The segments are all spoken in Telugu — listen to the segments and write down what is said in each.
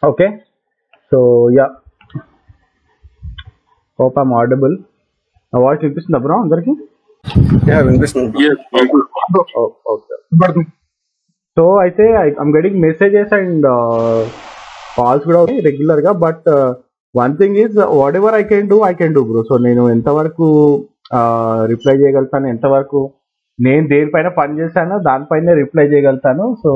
Okay so yeah hope I'm audible నా వాయిస్ వినిపిస్తుందా బ్రో అందరికి యా వినిపిస్తుంది ఓకే సో అయితే I'm getting messages and calls కూడా రెగ్యులర్ గా but one thing is whatever I can do I can do bro so నేను ఎంతవరకు రిప్లై చేయగలుగుతాను ఎంతవరకు నేను దేనిపైన పని చేశానో దానిపైన రిప్లై చేయగలుగుతాను సో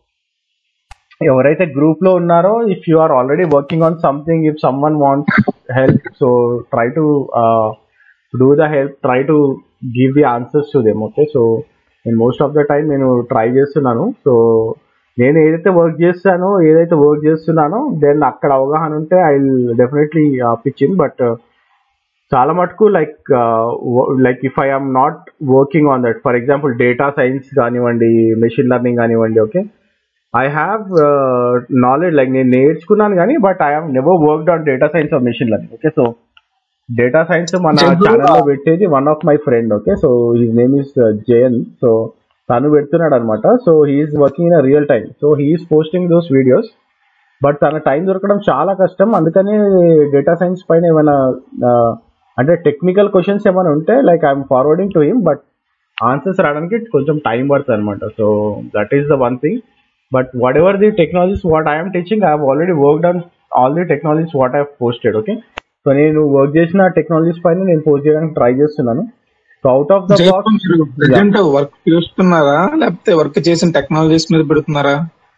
ఎవరైతే గ్రూప్ లో ఉన్నారో if you are already working on something if someone want help so try to do the help try to give the answers to them okay so నేను మోస్ట్ ఆఫ్ ద టైం నేను ట్రై చేస్తున్నాను సో నేను ఏదైతే వర్క్ చేస్తానో ఏదైతే వర్క్ చేస్తున్నానో దెన్ అక్కడ అవగాహన ఉంటే I definitely pitch in but చాలా మటుకు like like if I am not working on that for example data science కానివ్వండి మెషిన్ లెర్నింగ్ కానివ్వండి okay I have knowledge like నేను నేర్చుకున్నాను కానీ but I have never worked on data science or machine learning okay so data science మన ఛానల్లో పెట్టేది one of my friend okay so his name is Jayan so తను పెడుతున్నాడు అనమాట so he's working in real time so he's posting those videos but తన టైం దొరకడం చాలా కష్టం అందుకని డేటా సైన్స్ పైన ఏమైనా అంటే టెక్నికల్ క్వశ్చన్స్ ఏమైనా ఉంటే like I'm forwarding to him but answers రావడానికి కొంచెం టైం పడుతుంది అనమాట so that is the one thing but whatever the technologies what I'm teaching I already work on all the technologies what I posted okay so నేను వర్క్ చేసిన టెక్నాలజీస్ పైన నేను పోస్ట్ చేయడానికి ట్రై చేస్తున్నాను so out of the box present work చూస్తున్నారా లేకపోతే వర్క్ చేసిన టెక్నాలజీస్ మీద పెడుతున్నారా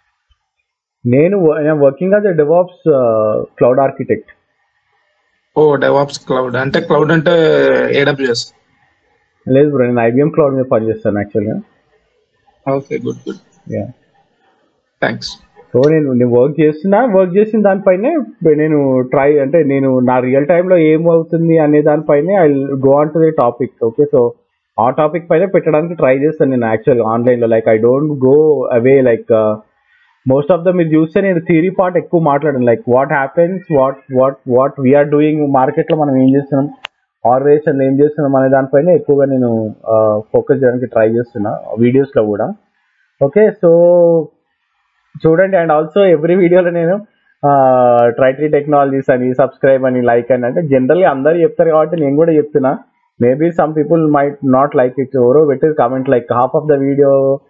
నేను వర్కింగ్ యాజ్ ఎ DevOps cloud architect oh DevOps cloud అంటే క్లౌడ్ అంటే ఏడబ్ల్యూఎస్ లేదు బ్రో నేను ఐబిఎం క్లౌడ్ మీద పనిచేస్తాను యాక్చువల్గా okay good good yeah thanks so నేను నేను వర్క్ చేస్తున్నా వర్క్ చేసిన దానిపైనే నేను ట్రై అంటే నేను నా రియల్ టైంలో ఏం అవుతుంది అనే దానిపైనే I go on to the topic okay so ఆ టాపిక్ పైన పెట్టడానికి ట్రై చేస్తాను నేను యాక్చువల్గా ఆన్లైన్లో like I don't go away like most of the మీరు చూస్తే నేను థియరీ పార్ట్ ఎక్కువ మాట్లాడాను like what happens what what what we're doing మార్కెట్లో మనం ఏం చేస్తున్నాం ఆర్గనైజేషన్ ఏం చేస్తున్నాం అనే దానిపైన ఎక్కువగా నేను ఫోకస్ చేయడానికి ట్రై చేస్తున్నా వీడియోస్లో కూడా ఓకే సో చూడండి అండ్ ఆల్సో ఎవ్రీ వీడియోలో నేను ట్రై త్రీ టెక్నాలజీస్ అని సబ్స్క్రైబ్ అని లైక్ అని అంటే జనరల్లీ అందరు చెప్తారు కాబట్టి నేను కూడా చెప్తున్నా maybe some people might not like it ఎవరో పెట్టేది comment like half of the video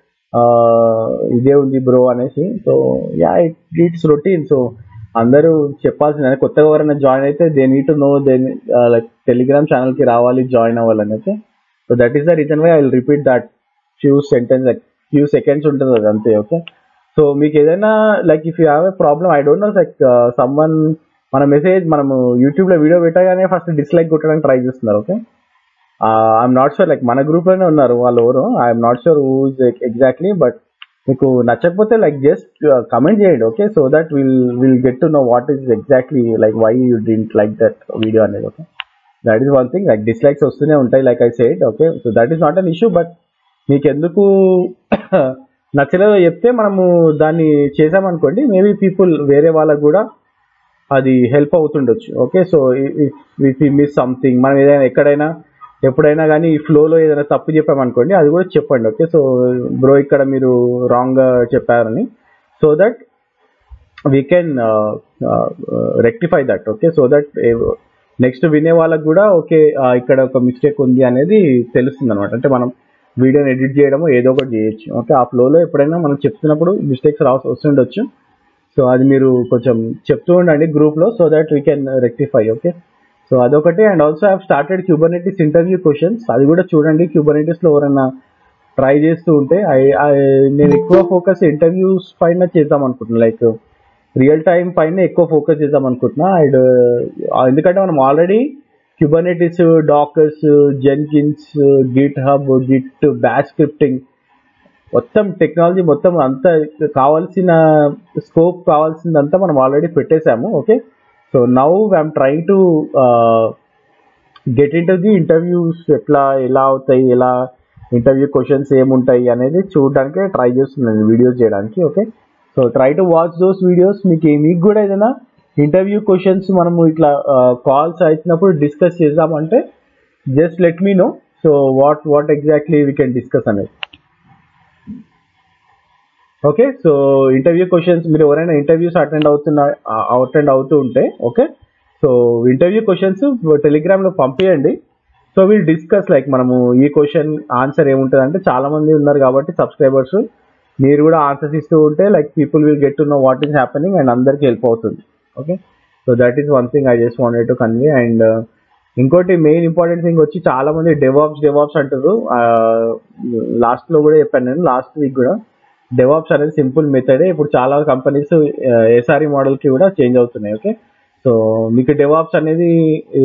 ఇదే ఉంది బ్రో అనేసి so yeah it it's routine so అందరూ చెప్పాల్సింది కొత్తగా ఎవరైనా జాయిన్ అయితే they need to know they like Telegram ఛానల్కి రావాలి జాయిన్ అవ్వాలని okay so that is the reason why I will repeat that few sentence few seconds ఉంటుంది అది అంతే ఓకే సో మీకు ఏదైనా like if you have a problem I don't know like someone మన మెసేజ్ మనము యూట్యూబ్లో వీడియో పెట్టగానే ఫస్ట్ డిస్లైక్ కొట్టడానికి ట్రై చేస్తున్నారు okay I'm not sure like మన గ్రూప్లోనే ఉన్నారు వాళ్ళు ఎవరు I'm not sure who is exactly but మీకు నచ్చకపోతే లైక్ జస్ట్ కమెంట్ చేయండి okay so that will will get to know what is exactly like why you didn't like that video అనేది okay that is one thing like dislikes వస్తూనే ఉంటాయి like I side okay so that is not an issue but మీకు ఎందుకు నచ్చలేదో చెప్తే మనము దాన్ని చేసామనుకోండి మేబీ పీపుల్ వేరే వాళ్ళకు కూడా అది హెల్ప్ అవుతుండొచ్చు okay so if you miss something మనం ఏదైనా ఎక్కడైనా ఎప్పుడైనా కానీ ఈ ఫ్లోలో ఏదైనా తప్పు చెప్పామనుకోండి అది కూడా చెప్పండి ఓకే సో బ్రో ఇక్కడ మీరు రాంగ్ చెప్పారని so that we can rectify that okay so that next వినే వాళ్ళకి కూడా ఓకే ఇక్కడ ఒక మిస్టేక్ ఉంది అనేది తెలుస్తుంది అనమాట అంటే మనం వీడియోని ఎడిట్ చేయడము ఏదో ఒకటి చేయొచ్చు ఓకే ఆ ఫ్లోలో ఎప్పుడైనా మనం చెప్తున్నప్పుడు మిస్టేక్స్ రా వస్తుండొచ్చు సో అది మీరు కొంచెం చెప్తూ ఉండండి గ్రూప్లో so that we can rectify okay so అదొకటి and also have started Kubernetes interview questions అది కూడా చూడండి క్యూబర్నెటిస్లో ఎవరైనా ట్రై చేస్తూ ఉంటే నేను ఎక్కువ ఫోకస్ ఇంటర్వ్యూస్ పైన చేద్దాం అనుకుంటున్నాను లైక్ రియల్ టైం పైన ఎక్కువ ఫోకస్ చేద్దాం అనుకుంటున్నా అండ్ ఎందుకంటే మనం already Kubernetes dockers Jenkins GitHub git batch scripting మొత్తం టెక్నాలజీ మొత్తం అంతా కావాల్సిన స్కోప్ కావాల్సిందంతా మనం ఆల్రెడీ పెట్టేశాము okay so now I'm trying to get into the interviews ఎట్లా ఎలా అవుతాయి ఎలా ఇంటర్వ్యూ క్వశ్చన్స్ ఏముంటాయి అనేది చూడడానికి ట్రై చేస్తున్నాను వీడియోస్ చేయడానికి okay so try to watch those videos మీకు మీకు కూడా ఏదైనా ఇంటర్వ్యూ క్వశ్చన్స్ మనము ఇట్లా కాల్స్ అయినప్పుడు డిస్కస్ చేద్దామంటే just let me know so what what exactly we can discuss అనేది ఓకే సో ఇంటర్వ్యూ క్వశ్చన్స్ మీరు ఎవరైనా ఇంటర్వ్యూస్ అటెండ్ అవుతున్న అటెండ్ అవుతూ ఉంటే ఓకే సో ఇంటర్వ్యూ క్వశ్చన్స్ టెలిగ్రామ్లో పంపించండి సో వీల్ డిస్కస్ లైక్ మనము ఈ క్వశ్చన్ ఆన్సర్ ఏముంటుంది అంటే చాలా మంది ఉన్నారు కాబట్టి సబ్స్క్రైబర్స్ మీరు కూడా ఆన్సర్స్ ఇస్తూ ఉంటే like people will get to know what is happening and అందరికి హెల్ప్ అవుతుంది okay so that is one thing I just wanted to convey and ఇంకోటి మెయిన్ ఇంపార్టెంట్ థింగ్ వచ్చి చాలా మంది డెవాప్స్ డెవాప్స్ అంటారు లాస్ట్ లో కూడా చెప్పాను నేను లాస్ట్ వీక్ కూడా డెవాప్స్ అనేది సింపుల్ మెథడే ఇప్పుడు చాలా కంపెనీస్ ఎస్ఆర్ఈ మోడల్ కి కూడా చేంజ్ అవుతున్నాయి ఓకే సో మీకు డెవాప్స్ అనేది ఈ,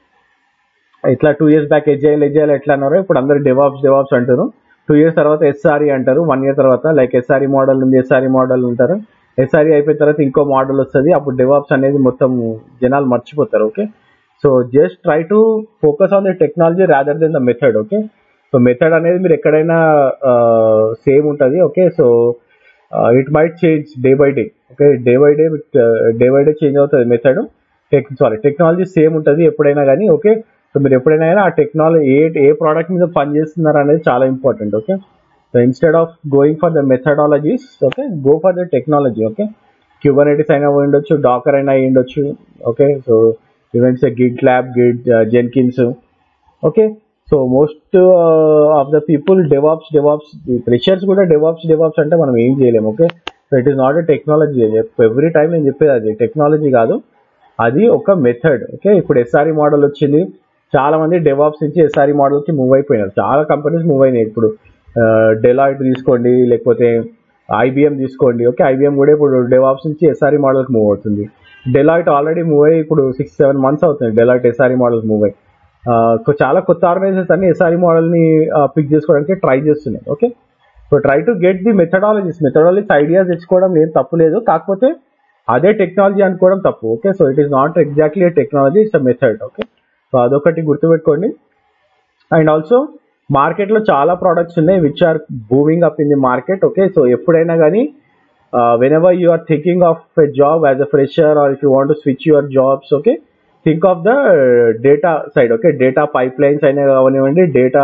ఇట్లా two years back agile agile ఎట్లా అన్నారో ఇప్పుడు అందరు డెవాప్స్ డెవాప్స్ అంటారు టూ ఇయర్స్ తర్వాత ఎస్ఆర్ఈ అంటారు వన్ ఇయర్ తర్వాత లైక్ ఎస్ఆర్ఈ మోడల్ ఉంది ఎస్ఆర్ఈ మోడల్ ఉంటారు ఎస్ఆర్ఈ అయిపోయిన తర్వాత ఇంకో మోడల్ వస్తుంది అప్పుడు డెవాప్స్ అనేది మొత్తం జనాలు మర్చిపోతారు okay so just try to focus on the technology rather than the method okay so method అనేది మీరు ఎక్కడైనా సేమ్ ఉంటుంది okay so it might change day by day okay day by day day by day change అవుతుంది method tech sorry technology same ఉంటుంది ఎప్పుడైనా కానీ ఓకే సో మీరు ఎప్పుడైనా కానీ ఆ టెక్నాలజీ ఏ ఏ ప్రోడక్ట్ మీద పని చేస్తున్నారు అనేది చాలా important okay so instead of going for the methodologies okay go for the technology okay Kubernetes అయినా పోయి ఉండొచ్చు డాకర్ అయినా అయి ఉండొచ్చు okay so events GitLab git Jenkins okay so most of the people DevOps DevOps freshers కూడా డెవాప్స్ డెవాప్స్ అంటే మనం ఏం చేయలేము okay so it is not a technology every time నేను చెప్పేది అది టెక్నాలజీ కాదు అది ఒక మెథడ్ ఓకే ఇప్పుడు ఎస్ఆర్ఈ మోడల్ వచ్చింది చాలా మంది డెవాప్స్ నుంచి ఎస్ఆర్ఈ మోడల్ కి మూవ్ అయిపోయినారు చాలా కంపెనీస్ మూవ్ అయినాయి ఇప్పుడు డెలాయిట్ తీసుకోండి లేకపోతే ఐబిఎం తీసుకోండి ఓకే ఐబిఎం కూడా ఇప్పుడు డెవాప్స్ నుంచి ఎస్ఆర్ఈ మోడల్ కి మూవ్ అవుతుంది డెలాయిట్ ఆల్రెడీ మూవ్ అయ్యి ఇప్పుడు సిక్స్ సెవెన్ మంత్స్ అవుతుంది డెలాయిట్ ఎస్ఆర్ఈ మోడల్ మూవ్ అయ్యి ఆ, కొ- చాలా కొత్త ఆర్గనైజేషన్స్ అన్ని ఎస్ఆర్ఈ మోడల్ ని పిక్ చేసుకోవడానికి ట్రై చేస్తున్నాయి okay so try to get the methodologies methodologies ideas తెచ్చుకోవడం ఏం తప్పు లేదు కాకపోతే అదే టెక్నాలజీ అనుకోవడం తప్పు okay so it is not exactly technology it's a method okay so అదొకటి గుర్తుపెట్టుకోండి అండ్ ఆల్సో మార్కెట్ లో చాలా ప్రోడక్ట్స్ ఉన్నాయి which are booming up in the market okay so ఎప్పుడైనా కానీ whenever you are thinking of a job as a fresher or if you want switch your jobs okay think of the data side okay data pipelines అయినా కానివ్వండి డేటా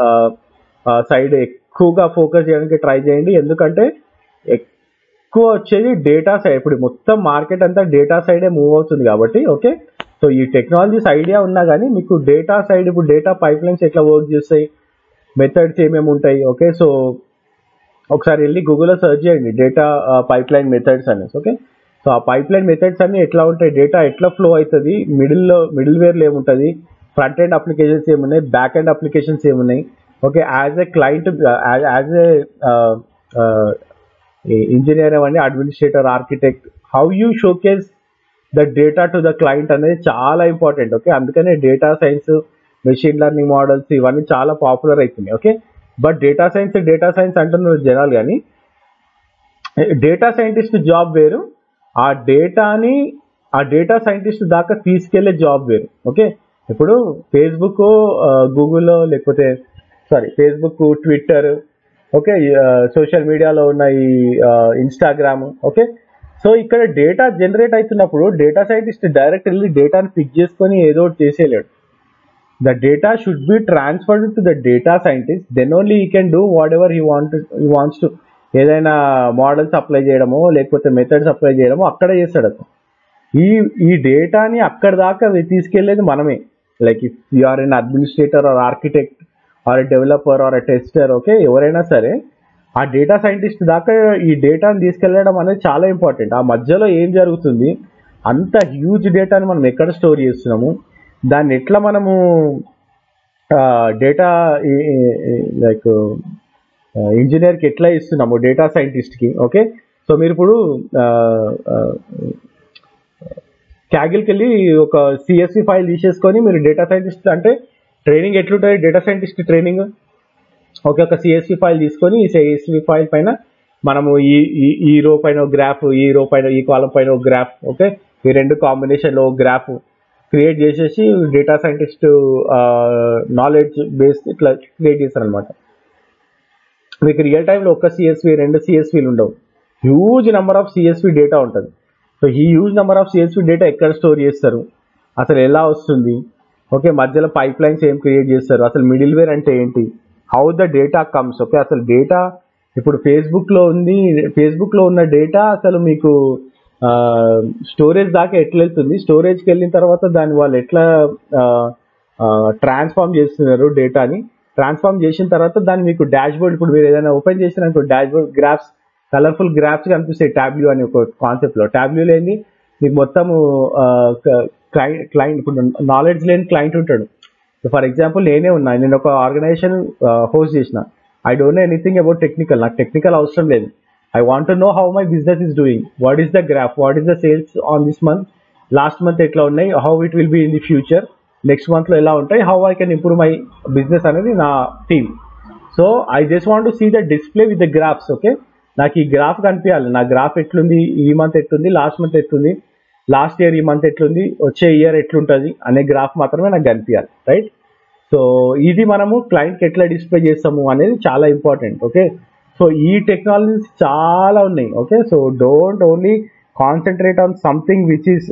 సైడ్ ఎక్కువగా ఫోకస్ చేయడానికి ట్రై చేయండి ఎందుకంటే ఎక్కువ వచ్చేది డేటా సైడ్ ఇప్పుడు మొత్తం మార్కెట్ అంతా డేటా సైడే మూవ్ అవుతుంది కాబట్టి ఓకే సో ఈ టెక్నాలజీస్ ఐడియా ఉన్నా కానీ మీకు డేటా సైడ్ ఇప్పుడు డేటా పైప్ లైన్స్ ఎట్లా వర్క్ చేస్తాయి మెథడ్స్ ఏమేమి ఉంటాయి ఓకే సో ఒకసారి వెళ్ళి గూగుల్లో సెర్చ్ చేయండి డేటా పైప్ లైన్ మెథడ్స్ అనేసి ఓకే సో ఆ పైప్ లైన్ మెథడ్స్ అన్ని ఎట్లా ఉంటాయి డేటా ఎట్లా ఫ్లో అవుతుంది మిడిల్లో మిడిల్ వేర్లో ఏముంటుంది ఫ్రంట్ ఎండ్ అప్లికేషన్స్ ఏమున్నాయి బ్యాక్ ఎండ్ అప్లికేషన్స్ ఏమున్నాయి okay as a client as a engineer అవ్వండి administrator architect how you showcase the data to the client అనేది చాలా ఇంపార్టెంట్ ఓకే అందుకనే data science machine learning models ఇవన్నీ చాలా పాపులర్ అవుతున్నాయి okay but data science data science అంటున్నారు జనాలు కానీ డేటా సైంటిస్ట్ జాబ్ వేరు ఆ డేటాని ఆ డేటా సైంటిస్ట్ దాకా తీసుకెళ్లే జాబ్ వేరు ఓకే ఇప్పుడు ఫేస్బుక్ గూగుల్లో లేకపోతే sorry Facebook Twitter okay social మీడియాలో ఉన్న ఈ ఇన్స్టాగ్రామ్ ఓకే సో ఇక్కడ డేటా జనరేట్ అవుతున్నప్పుడు డేటా సైంటిస్ట్ డైరెక్ట్ వెళ్ళి డేటాని పిక్ చేసుకొని ఏదో ఒకటి చేసేయలేడు the data should be transferred to the data scientist then only he can do whatever he want he wants to ఏదైనా మోడల్స్ అప్లై చేయడమో లేకపోతే మెథడ్స్ అప్లై చేయడమో అక్కడ చేస్తాడు అతను ఈ ఈ డేటాని అక్కడ దాకా వే- తీసుకెళ్లేది మనమే like if you are an administrator or architect or developer or tester okay ఎవరైనా సరే ఆ డేటా సైంటిస్ట్ దాకా ఈ డేటాని తీసుకెళ్లడం అనేది చాలా ఇంపార్టెంట్ ఆ మధ్యలో ఏం జరుగుతుంది అంత హ్యూజ్ డేటాని మనం ఎక్కడ స్టోర్ చేస్తున్నాము దాన్ని ఎట్లా మనము డేటా లైక్ ఇంజనీర్కి ఎట్లా ఇస్తున్నాము డేటా సైంటిస్ట్కి ఓకే సో మీరు ఇప్పుడు క్యాగిల్కి వెళ్ళి ఒక సిఎస్సి ఫైల్ తీసేసుకొని మీరు డేటా సైంటిస్ట్ అంటే ట్రైనింగ్ ఎట్లుంటుంది డేటా సైంటిస్ట్ ట్రైనింగ్ ఓకే ఒక సిఎస్వి ఫైల్ తీసుకొని ఈ సిఎస్వి ఫైల్ పైన మనము ఈ ఈ- ఈ రో పైన ఒక గ్రాఫ్ ఈ రో పైన ఈ కాలం పైన ఒక గ్రాఫ్ ఓకే ఈ రెండు కాంబినేషన్లో ఒక గ్రాఫ్ క్రియేట్ చేసేసి డేటా సైంటిస్ట్ నాలెడ్జ్ బేస్ ఇట్లా క్రియేట్ చేస్తారనమాట మీకు రియల్ టైంలో ఒక్క సిఎస్వి రెండు సిఎస్వీలు ఉండవు huge number of CSV data ఉంటుంది సో ఈ huge number of CSV data ఎక్కడ స్టోర్ చేస్తారు అసలు ఎలా వస్తుంది ఓకే మధ్యలో పైప్ లైన్స్ ఏం క్రియేట్ చేస్తారు అసలు మిడిల్ వేర్ అంటే ఏంటి how the data comes okay అసలు డేటా ఇప్పుడు ఫేస్బుక్ లో ఉంది ఫేస్బుక్ లో ఉన్న డేటా అసలు మీకు స్టోరేజ్ దాకా ఎట్లా వెళ్తుంది స్టోరేజ్కి వెళ్ళిన తర్వాత దాన్ని వాళ్ళు ఎట్లా ట్రాన్స్ఫార్మ్ చేస్తున్నారు డేటాని ట్రాన్స్ఫార్మ్ చేసిన తర్వాత దాన్ని మీకు డాష్ బోర్డ్ ఇప్పుడు మీరు ఏదైనా ఓపెన్ చేసినప్పుడు dashboard graphs colourful graphs కనిపిస్తాయి టాబ్ల్యూ అని ఒక కాన్సెప్ట్ లో టాబ్ల్యూలో ఏంది మీకు మొత్తము క్లయింట్ క్లయింట్ ఇప్పుడు నాలెడ్జ్ లేని క్లయింట్ ఉంటాడు ఫర్ ఎగ్జాంపుల్ నేనే ఉన్నా నేను ఒక ఆర్గనైజేషన్ హోస్ట్ చేసిన I don't know anything about technical నాకు టెక్నికల్ అవసరం లేదు I want to know how my business is doing what is the graph what is the sales on this month last month ఎట్లా ఉన్నాయి how it will be in the future next month లో ఎలా ఉంటాయి how I can improve my business అనేది నా team so I just want to see the display with the graphs okay నాకు ఈ గ్రాఫ్ కనిపించాలి నా గ్రాఫ్ ఎట్లుంది ఈ మంత్ ఎట్లుంది లాస్ట్ మంత్ ఎట్లుంది లాస్ట్ ఇయర్ ఈ మంత్ ఎట్లుంది వచ్చే ఇయర్ ఎట్లుంటుంది అనే గ్రాఫ్ మాత్రమే నాకు కనిపించాలి రైట్ సో ఇది మనము క్లయింట్కి ఎట్లా డిస్ప్లే చేస్తాము అనేది చాలా ఇంపార్టెంట్ ఓకే సో ఈ టెక్నాలజీస్ చాలా ఉన్నాయి okay so don't only concentrate on something which is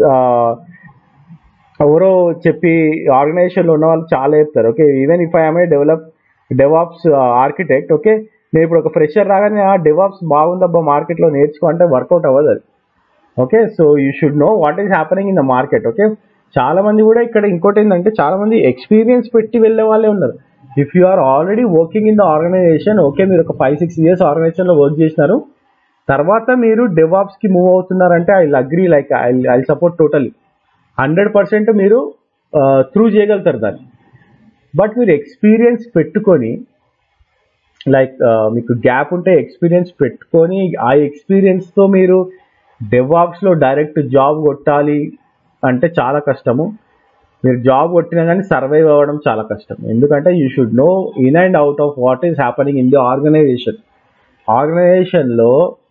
ఎవరో చెప్పి ఆర్గనైజేషన్లో ఉన్న వాళ్ళు చాలా చెప్తారు okay even if I'm a develop DevOps architect okay నేను ఇప్పుడు ఒక ఫ్రెషర్ రాగానే ఆ డెవాప్స్ బాగుందబ్బా మార్కెట్లో నేర్చుకో అంటే వర్కౌట్ అవ్వదు అది okay so you should know what is happening in the market okay చాలా మంది కూడా ఇక్కడ ఇంకోటి ఏంటంటే చాలా మంది ఎక్స్పీరియన్స్ పెట్టి వెళ్ళే వాళ్ళే ఉన్నారు if you are already working in the organization okay మీరు ఒక ఫైవ్ సిక్స్ ఇయర్స్ ఆర్గనైజేషన్లో వర్క్ చేసినారు తర్వాత మీరు డెవాప్స్ కి మూవ్ అవుతున్నారంటే I agree like I I support totally hundred percent మీరు త్రూ చేయగలుగుతారు దాన్ని బట్ మీరు ఎక్స్పీరియన్స్ పెట్టుకొని లైక్ మీకు గ్యాప్ ఉంటే ఎక్స్పీరియన్స్ పెట్టుకొని ఆ ఎక్స్పీరియన్స్తో మీరు డెవాప్స్లో డైరెక్ట్ జాబ్ కొట్టాలి అంటే చాలా కష్టము మీరు జాబ్ కొట్టినా కానీ సర్వైవ్ అవ్వడం చాలా కష్టం ఎందుకంటే you should know in and out of what is happening in the organization ఆర్గనైజేషన్లో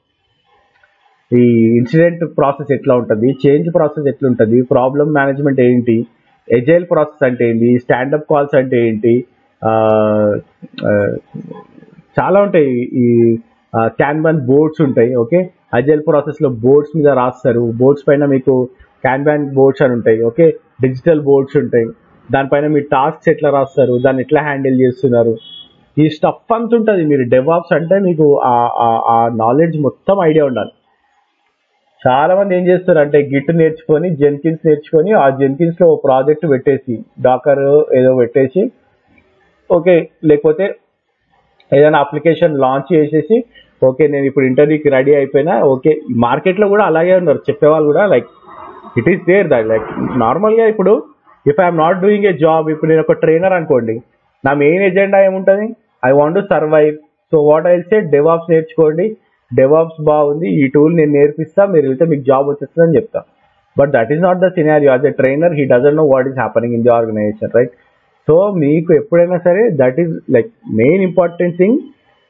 ఈ ఇన్సిడెంట్ ప్రాసెస్ ఎట్లా ఉంటుంది చేంజ్ ప్రాసెస్ ఎట్లా ఉంటుంది ప్రాబ్లమ్ మేనేజ్మెంట్ ఏంటి ఎజైల్ ప్రాసెస్ అంటే ఏంటి స్టాండప్ కాల్స్ అంటే ఏంటి ఆ, ఆ, చాలా ఉంటాయి ఈ క్యాన్బాన్ బోర్డ్స్ ఉంటాయి ఓకే అజైల్ ప్రాసెస్ లో బోర్డ్స్ మీద రాస్తారు బోర్డ్స్ పైన మీకు క్యాన్బాన్ బోర్డ్స్ అని ఉంటాయి ఓకే డిజిటల్ బోర్డ్స్ ఉంటాయి దానిపైన మీ టాస్క్స్ ఎట్లా రాస్తారు దాన్ని ఎట్లా హ్యాండిల్ చేస్తున్నారు ఈ స్టఫ్ అంత ఉంటుంది మీరు డెవాప్స్ అంటే మీకు ఆ- ఆ- ఆ నాలెడ్జ్ మొత్తం ఐడియా ఉండాలి చాలా మంది ఏం చేస్తారు అంటే గిట్ నేర్చుకొని జెన్కిన్స్ నేర్చుకొని ఆ జెన్కిన్స్ లో ప్రాజెక్ట్ పెట్టేసి డాకర్ ఏదో పెట్టేసి ఓకే లేకపోతే ఏదైనా అప్లికేషన్ లాంచ్ చేసేసి ఓకే నేను ఇప్పుడు ఇంటర్వ్యూకి రెడీ అయిపోయినా ఓకే మార్కెట్ లో కూడా అలాగే ఉన్నారు చెప్పేవాళ్ళు కూడా like it is there that like normal గా ఇప్పుడు if I'm not doing a job ఇప్పుడు నేను ఒక ట్రైనర్ అనుకోండి నా మెయిన్ ఎజెండా ఏముంటుంది I want to survive so what I say DevOps నేర్చుకోండి డెవాప్స్ బాగుంది ఈ టూల్ నేను నేర్పిస్తా మీరు వెళ్తే మీకు జాబ్ వచ్చేస్తుంది అని చెప్తా but that is not the scenario as a trainer he doesn't know what is happening in the organization right so మీకు ఎప్పుడైనా సరే that is like main important thing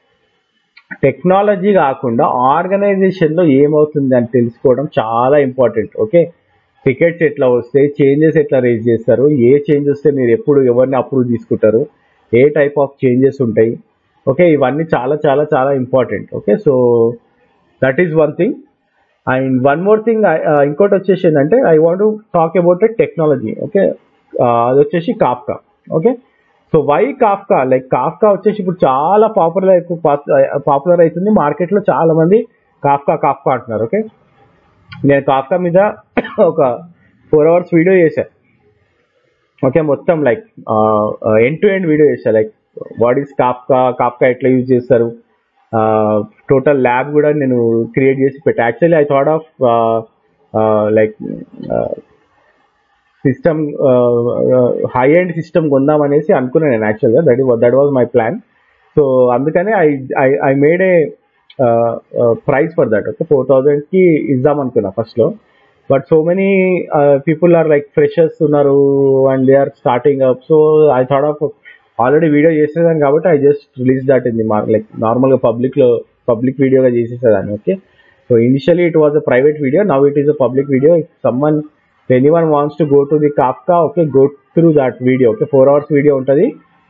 technology కాకుండా ఆర్గనైజేషన్ లో ఏమవుతుంది అని తెలుసుకోవడం చాలా ఇంపార్టెంట్ ఓకే టికెట్స్ ఎట్లా వస్తాయి చేంజెస్ ఎట్లా రేజ్ చేస్తారు ఏ చేంజ్ వస్తే మీరు ఎప్పుడు ఎవరిని అప్రూవ్ తీసుకుంటారు ఏ టైప్ ఆఫ్ చేంజెస్ ఉంటాయి ఓకే ఇవన్నీ చాలా చాలా చాలా important okay so that is one thing and one more thing ఇంకోటి వచ్చేసి ఏంటంటే I want talk about a technology okay అది వచ్చేసి Kafka okay so why Kafka like Kafka వచ్చేసి ఇప్పుడు చాలా పాపులర్ పాపులర్ అవుతుంది మార్కెట్లో చాలా మంది కాఫ్కా కాఫ్కా అంటున్నారు ఓకే నేను కాఫ్కా మీద ఒక ఫోర్ అవర్స్ వీడియో చేశా ఓకే మొత్తం like end to end video చేశా like what is Kafka Kafka ఎట్లా యూజ్ చేస్తారు టోటల్ ల్యాబ్ కూడా నేను క్రియేట్ చేసి పెట్టా actually I thought of like system high end system కొందామనేసి అనుకున్నాను నేను యాక్చువల్గా that that was my plan so అందుకనే I I I made a price for that okay four థౌజండ్కి ఇద్దాం అనుకున్నా ఫస్ట్లో but so many people are like freshers ఉన్నారు and they are starting up so I thought of already video చేసేదాన్ని కాబట్టి I just release that in the మార్ లైక్ నార్మల్గా పబ్లిక్లో పబ్లిక్ వీడియోగా చేసేసేదాన్ని okay so initially it was a private video now it is a public video someone anyone wants to go to the Kafka okay go through that video okay four hours video ఉంటుంది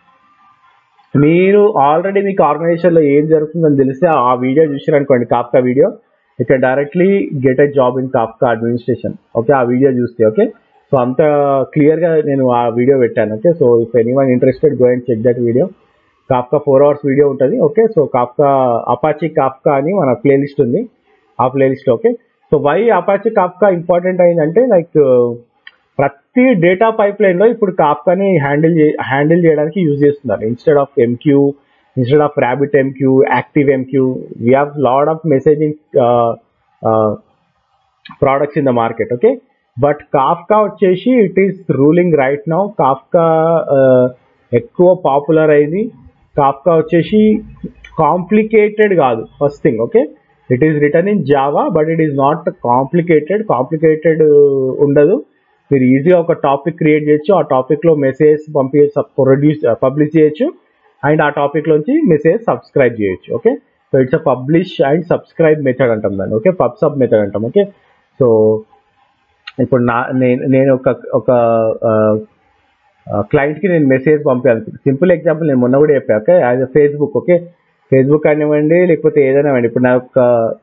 మీరు ఆల్రెడీ మీకు ఆర్గనైజేషన్లో ఏం జరుగుతుందని తెలిస్తే ఆ వీడియో చూసారనుకోండి కాఫ్కా వీడియో ఇక్కడ directly get a job in Kafka administration okay ఆ వీడియో చూస్తే ఓకే సో అంత క్లియర్గా నేను ఆ వీడియో పెట్టాను okay so if anyone interested go and check that video Kafka four hours video ఉంటుంది okay so Kafka Apache Kafka అని మన ప్లేలిస్ట్ ఉంది ఆ playlist okay so why Apache Kafka important అయిందంటే లైక్ ప్రతి డేటా పైప్ లైన్ లో ఇప్పుడు కాఫ్కాని హ్యాండిల్ హ్యాండిల్ చేయడానికి యూజ్ చేస్తున్నారు instead of MQ instead of Rabbit MQ Active MQ we have lot of messaging products in the market okay but Kafka వచ్చేసి it is ruling right now Kafka ఎక్కువ పాపులర్ అయింది కాఫ్కా వచ్చేసి కాంప్లికేటెడ్ కాదు first thing okay it is written in Java but it is not complicated complicated ఉండదు మీరు ఈజీగా ఒక టాపిక్ క్రియేట్ చేయొచ్చు ఆ టాపిక్ లో మెసేజ్ పంపి ప్రొడ్యూస్ పబ్లిష్ చేయొచ్చు అండ్ ఆ టాపిక్ లోంచి మెసేజ్ సబ్స్క్రైబ్ చేయొచ్చు okay so it's a publish and subscribe method అంటాం దాన్ని ఓకే పబ్ సబ్ మెథడ్ అంటాం ఓకే సో ఇప్పుడు నా నేను నేను ఒక ఒక క్లయింట్ కి నేను మెసేజ్ పంపాను సింపుల్ ఎగ్జాంపుల్ నేను మొన్న కూడా చెప్పా okay as a Facebook okay Facebook కానివ్వండి లేకపోతే ఏదైనా ఇవ్వండి ఇప్పుడు నా ఒక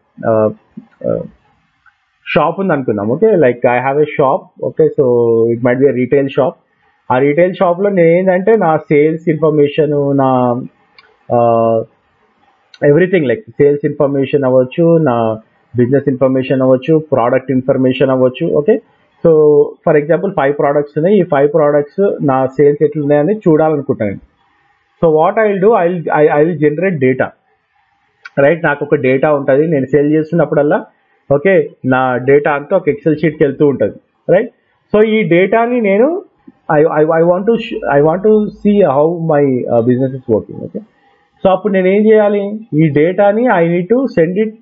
షాప్ ఉంది అనుకుందాం okay like I have a shop okay so it might be retail shop ఆ రీటైల్ షాప్ లో నేను ఏంటంటే నా సేల్స్ ఇన్ఫర్మేషన్ నా ఎవ్రీథింగ్ లైక్ సేల్స్ ఇన్ఫర్మేషన్ అవ్వచ్చు నా బిజినెస్ ఇన్ఫర్మేషన్ అవ్వచ్చు ప్రోడక్ట్ ఇన్ఫర్మేషన్ అవ్వచ్చు okay so for example five products ఉన్నాయి ఈ ఫైవ్ ప్రోడక్ట్స్ నా సేల్స్ ఎట్లున్నాయని చూడాలనుకుంటాను so what I will do I I will generate data right నాకు ఒక డేటా ఉంటుంది నేను సేల్ చేస్తున్నప్పుడల్లా ఓకే నా డేటా అంతా ఒక ఎక్సెల్ షీట్కి వెళ్తూ ఉంటుంది రైట్ సో ఈ డేటాని నేను I I want to I want to see how my business is working okay so అప్పుడు నేను ఏం చేయాలి ఈ డేటాని I need to send it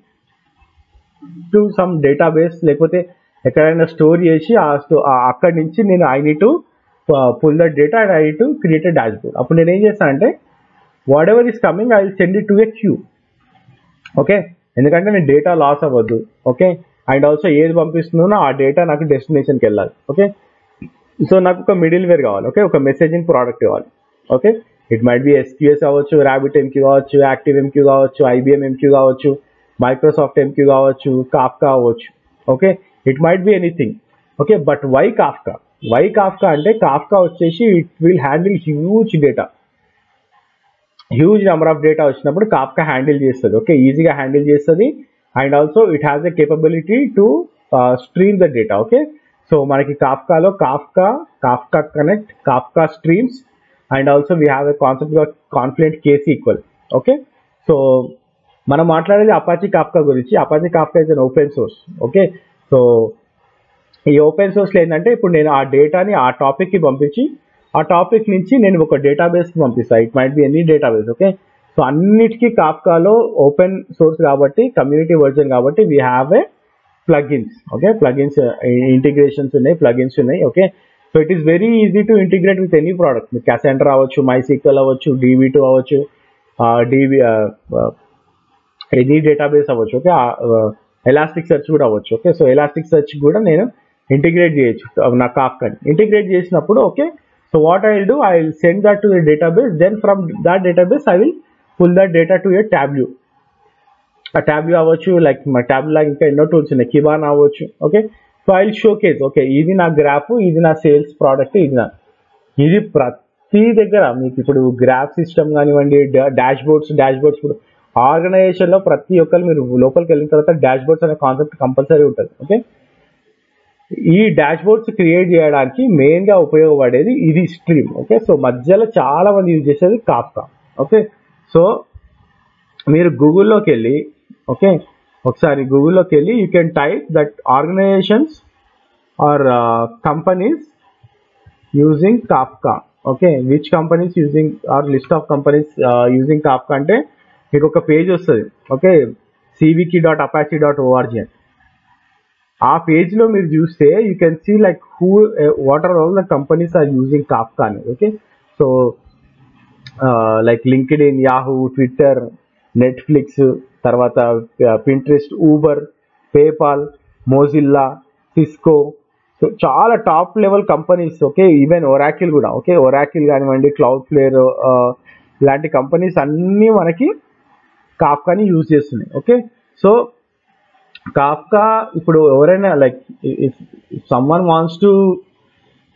to some database లేకపోతే ఎక్కడైనా స్టోర్ చేసి ఆ స్టో అక్కడి నుంచి నేను I need to pull that data and I need to create a dashboard అప్పుడు నేను ఏం చేస్తానంటే whatever is coming I will send it to a queue okay ఎందుకంటే నేను డేటా లాస్ అవ్వద్దు ఓకే అండ్ ఆల్సో ఏది పంపిస్తున్నానో ఆ డేటా నాకు డెస్టినేషన్కి వెళ్ళాలి ఓకే సో నాకు ఒక మిడిల్ వేర్ కావాలి ఓకే ఒక మెసేజింగ్ ప్రోడక్ట్ కావాలి okay it might be SQS అవ్వచ్చు ర్యాబిట్ ఎంక్యూ కావచ్చు యాక్టివ్ ఎంక్యూ కావచ్చు ఐబిఎం ఎంక్యూ కావచ్చు మైక్రోసాఫ్ట్ ఎంక్యూ కావచ్చు కాఫ్కా అవ్వచ్చు okay it might be anything okay but why Kafka why Kafka అంటే కాఫ్కా వచ్చేసి it will handle huge data huge number of data వచ్చినప్పుడు కాఫ్కా హ్యాండిల్ చేస్తుంది ఓకే ఈజీగా హ్యాండిల్ చేస్తుంది and also it has a capability to stream the data okay so మనకి కాఫ్కాలో Kafka Kafka connect Kafka streams and also we have a concept confluent KSQL okay so మనం మాట్లాడేది అపాచీ కాఫ్కా గురించి Apache Kafka is an open source okay so ఈ ఓపెన్ సోర్స్లో ఏంటంటే ఇప్పుడు నేను ఆ డేటాని ఆ టాపిక్కి పంపించి ఆ టాపిక్ నుంచి నేను ఒక డేటాబేస్కి పంపిస్తాను it might be any database okay so అన్నిటికీ కాఫ్కాలో ఓపెన్ సోర్స్ కాబట్టి కమ్యూనిటీ వర్జన్ కాబట్టి we have a plugins okay plugins integrations ఉన్నాయి ప్లగిన్స్ ఉన్నాయి okay so it is very easy to integrate with any product మీకు క్యాసెంటర్ అవ్వచ్చు మైసీక్వల్ అవ్వచ్చు డీవీ టూ అవ్వచ్చు డీవీ ఎనీ డేటాబేస్ అవ్వచ్చు ఓకే ఎలాస్టిక్ సెర్చ్ కూడా అవ్వచ్చు ఓకే సో ఎలాస్టిక్ సెర్చ్ కూడా నేను ఇంటిగ్రేట్ చేయొచ్చు నా కాఫ్కాని ఇంటిగ్రేట్ చేసినప్పుడు okay so what I will do I will send that to the database then from that database I will pull that data to a Tableau ఆ ట్యాబ్యూ అవ్వచ్చు లైక్ మా ట్యాబ్ లాగా ఇంకా ఎన్నో టూల్స్ ఉన్నాయి కిబాన్ అవ్వచ్చు okay so I will showcase okay ఇది నా గ్రాఫ్ ఇది నా సేల్స్ ప్రోడక్ట్ ఇది నా ఇది ప్రతి దగ్గర మీకు ఇప్పుడు గ్రాఫ్ సిస్టమ్ కానివ్వండి డాష్ బోర్డ్స్ డాష్ బోర్డ్స్ ఇప్పుడు ఆర్గనైజేషన్ లో ప్రతి ఒక్కరు మీరు లోపలికి వెళ్ళిన తర్వాత డాష్ బోర్డ్స్ అనే కాన్సెప్ట్ కంపల్సరీ ఉంటుంది ఓకే ఈ డాష్ బోర్డ్స్ క్రియేట్ చేయడానికి మెయిన్ గా ఉపయోగపడేది ఇది స్ట్రీమ్ ఓకే సో మధ్యలో చాలా మంది యూజ్ చేసేది కాఫ్కా ఓకే సో మీరు గూగుల్లోకి వెళ్ళి ఓకే ఒకసారి గూగుల్లోకి వెళ్ళి you can type that organizations are companies using Kafka okay which companies using are list of companies using Kafka అంటే మీకు ఒక పేజ్ వస్తుంది okay cwiki dot Apache dot org అని ఆ పేజ్ లో మీరు చూస్తే you can see like who what are all the companies are using Kafka అని okay so like LinkedIn Yahoo Twitter Netflix తర్వాత Pinterest Uber PayPal Mozilla Cisco so చాలా top level companies okay even Oracle కూడా ఓకే ఒరాకిల్ కానివ్వండి క్లౌడ్ ఫ్లేర్ ఇలాంటి కంపెనీస్ అన్నీ మనకి కాఫ్కాని యూజ్ చేస్తున్నాయి ఓకే సో కాఫ్కా ఇప్పుడు ఎవరైనా like someone wants to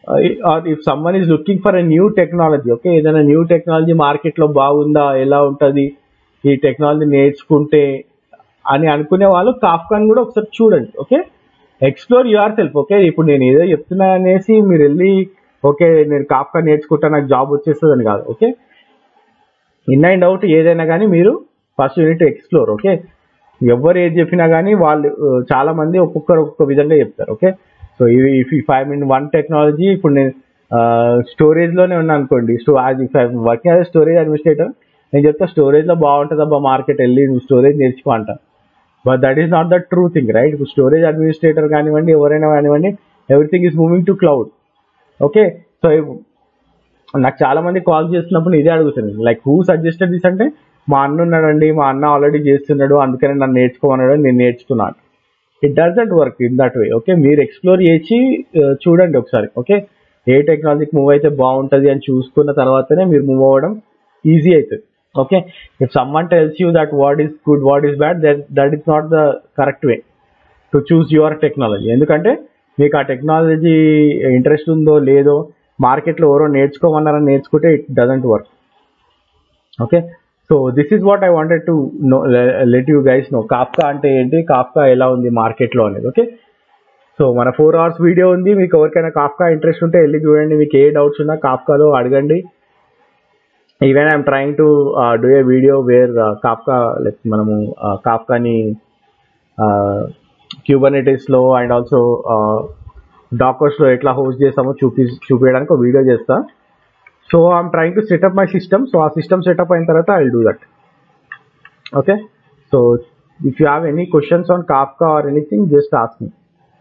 or if someone is looking for a new technology okay ఏదైనా న్యూ టెక్నాలజీ మార్కెట్లో బాగుందా ఎలా ఉంటుంది ఈ టెక్నాలజీ నేర్చుకుంటే అని అనుకునే వాళ్ళు కాఫ్కాన్ కూడా ఒకసారి చూడండి okay explore yourself okay ఇప్పుడు నేను ఏదో చెప్తున్నా అనేసి మీరు వెళ్ళి ఓకే నేను కాఫ్కా నేర్చుకుంటా నాకు జాబ్ వచ్చేస్తుంది అని కాదు ఓకే ఇన్ అండ్ అవుట్ ఏదైనా కానీ మీరు ఫస్ట్ యూనిట్ ఎక్స్ప్లోర్ ఓకే ఎవరు ఏది చెప్పినా కానీ వాళ్ళు ఆ, చాలా మంది ఒక్కొక్కరు ఒక్కొక్క విధంగా చెప్తారు okay so if if I mean one technology ఇప్పుడు నేను స్టోరేజ్ లోనే ఉన్నా అనుకోండి స్టో అది వర్కింగ్ యాజ్ స్టోరేజ్ అడ్మినిస్ట్రేటర్ నేను చెప్తా స్టోరేజ్ లో బాగుంటుంది అబ్బా మార్కెట్ వెళ్ళి నువ్వు స్టోరేజ్ నేర్చుకో అంటా but that is not the true thing right ఇప్పుడు స్టోరేజ్ అడ్మినిస్ట్రేటర్ కానివ్వండి ఎవరైనా కానివ్వండి everything is moving to cloud okay so నాకు చాలా మంది కాల్ చేస్తున్నప్పుడు ఇదే అడుగుతాను లైక్ హూ సజెస్టెడ్ దిస్ అంటే మా అన్న ఉన్నాడండి మా అన్న ఆల్రెడీ చేస్తున్నాడు అందుకని నన్ను నేర్చుకోమన్నాడు నేను నేర్చుకున్నాను it doesn't work in that way okay మీరు ఎక్స్ప్లోర్ చేసి ఆ, చూడండి ఒకసారి ఓకే ఏ టెక్నాలజీకి మూవ్ అయితే బాగుంటుంది అని చూసుకున్న తర్వాతనే మీరు మూవ్ అవ్వడం ఈజీ అవుతుంది okay if someone tells you that what is good what is bad that that is not the correct way to choose your technology ఎందుకంటే మీకు ఆ టెక్నాలజీ ఇంట్రెస్ట్ ఉందో లేదో మార్కెట్లో ఎవరో నేర్చుకోమన్నారని నేర్చుకుంటే it doesn't work okay so this is what I wanted to know let you guys know Kafka అంటే ఏంటి కాఫ్కా ఎలా ఉంది మార్కెట్లో అనేది ఓకే సో మన ఫోర్ అవర్స్ వీడియో ఉంది మీకు ఎవరికైనా కాఫ్కా ఇంట్రెస్ట్ ఉంటే వెళ్ళి చూడండి మీకు ఏ డౌట్స్ ఉన్నా కాఫ్కాలో అడగండి even I'm trying to do a video where Kafka like మనము కాఫ్కాని క్యూబర్నెటిస్లో అండ్ ఆల్సో డాకర్స్లో ఎట్లా హోస్ట్ చేస్తామో చూపి చూపించడానికి ఒక వీడియో చేస్తా so I'm trying to setup my system so ఆ సిస్టమ్ సెటప్ అయిన తర్వాత I do that okay so if you have any questions on Kafka or anything just ask me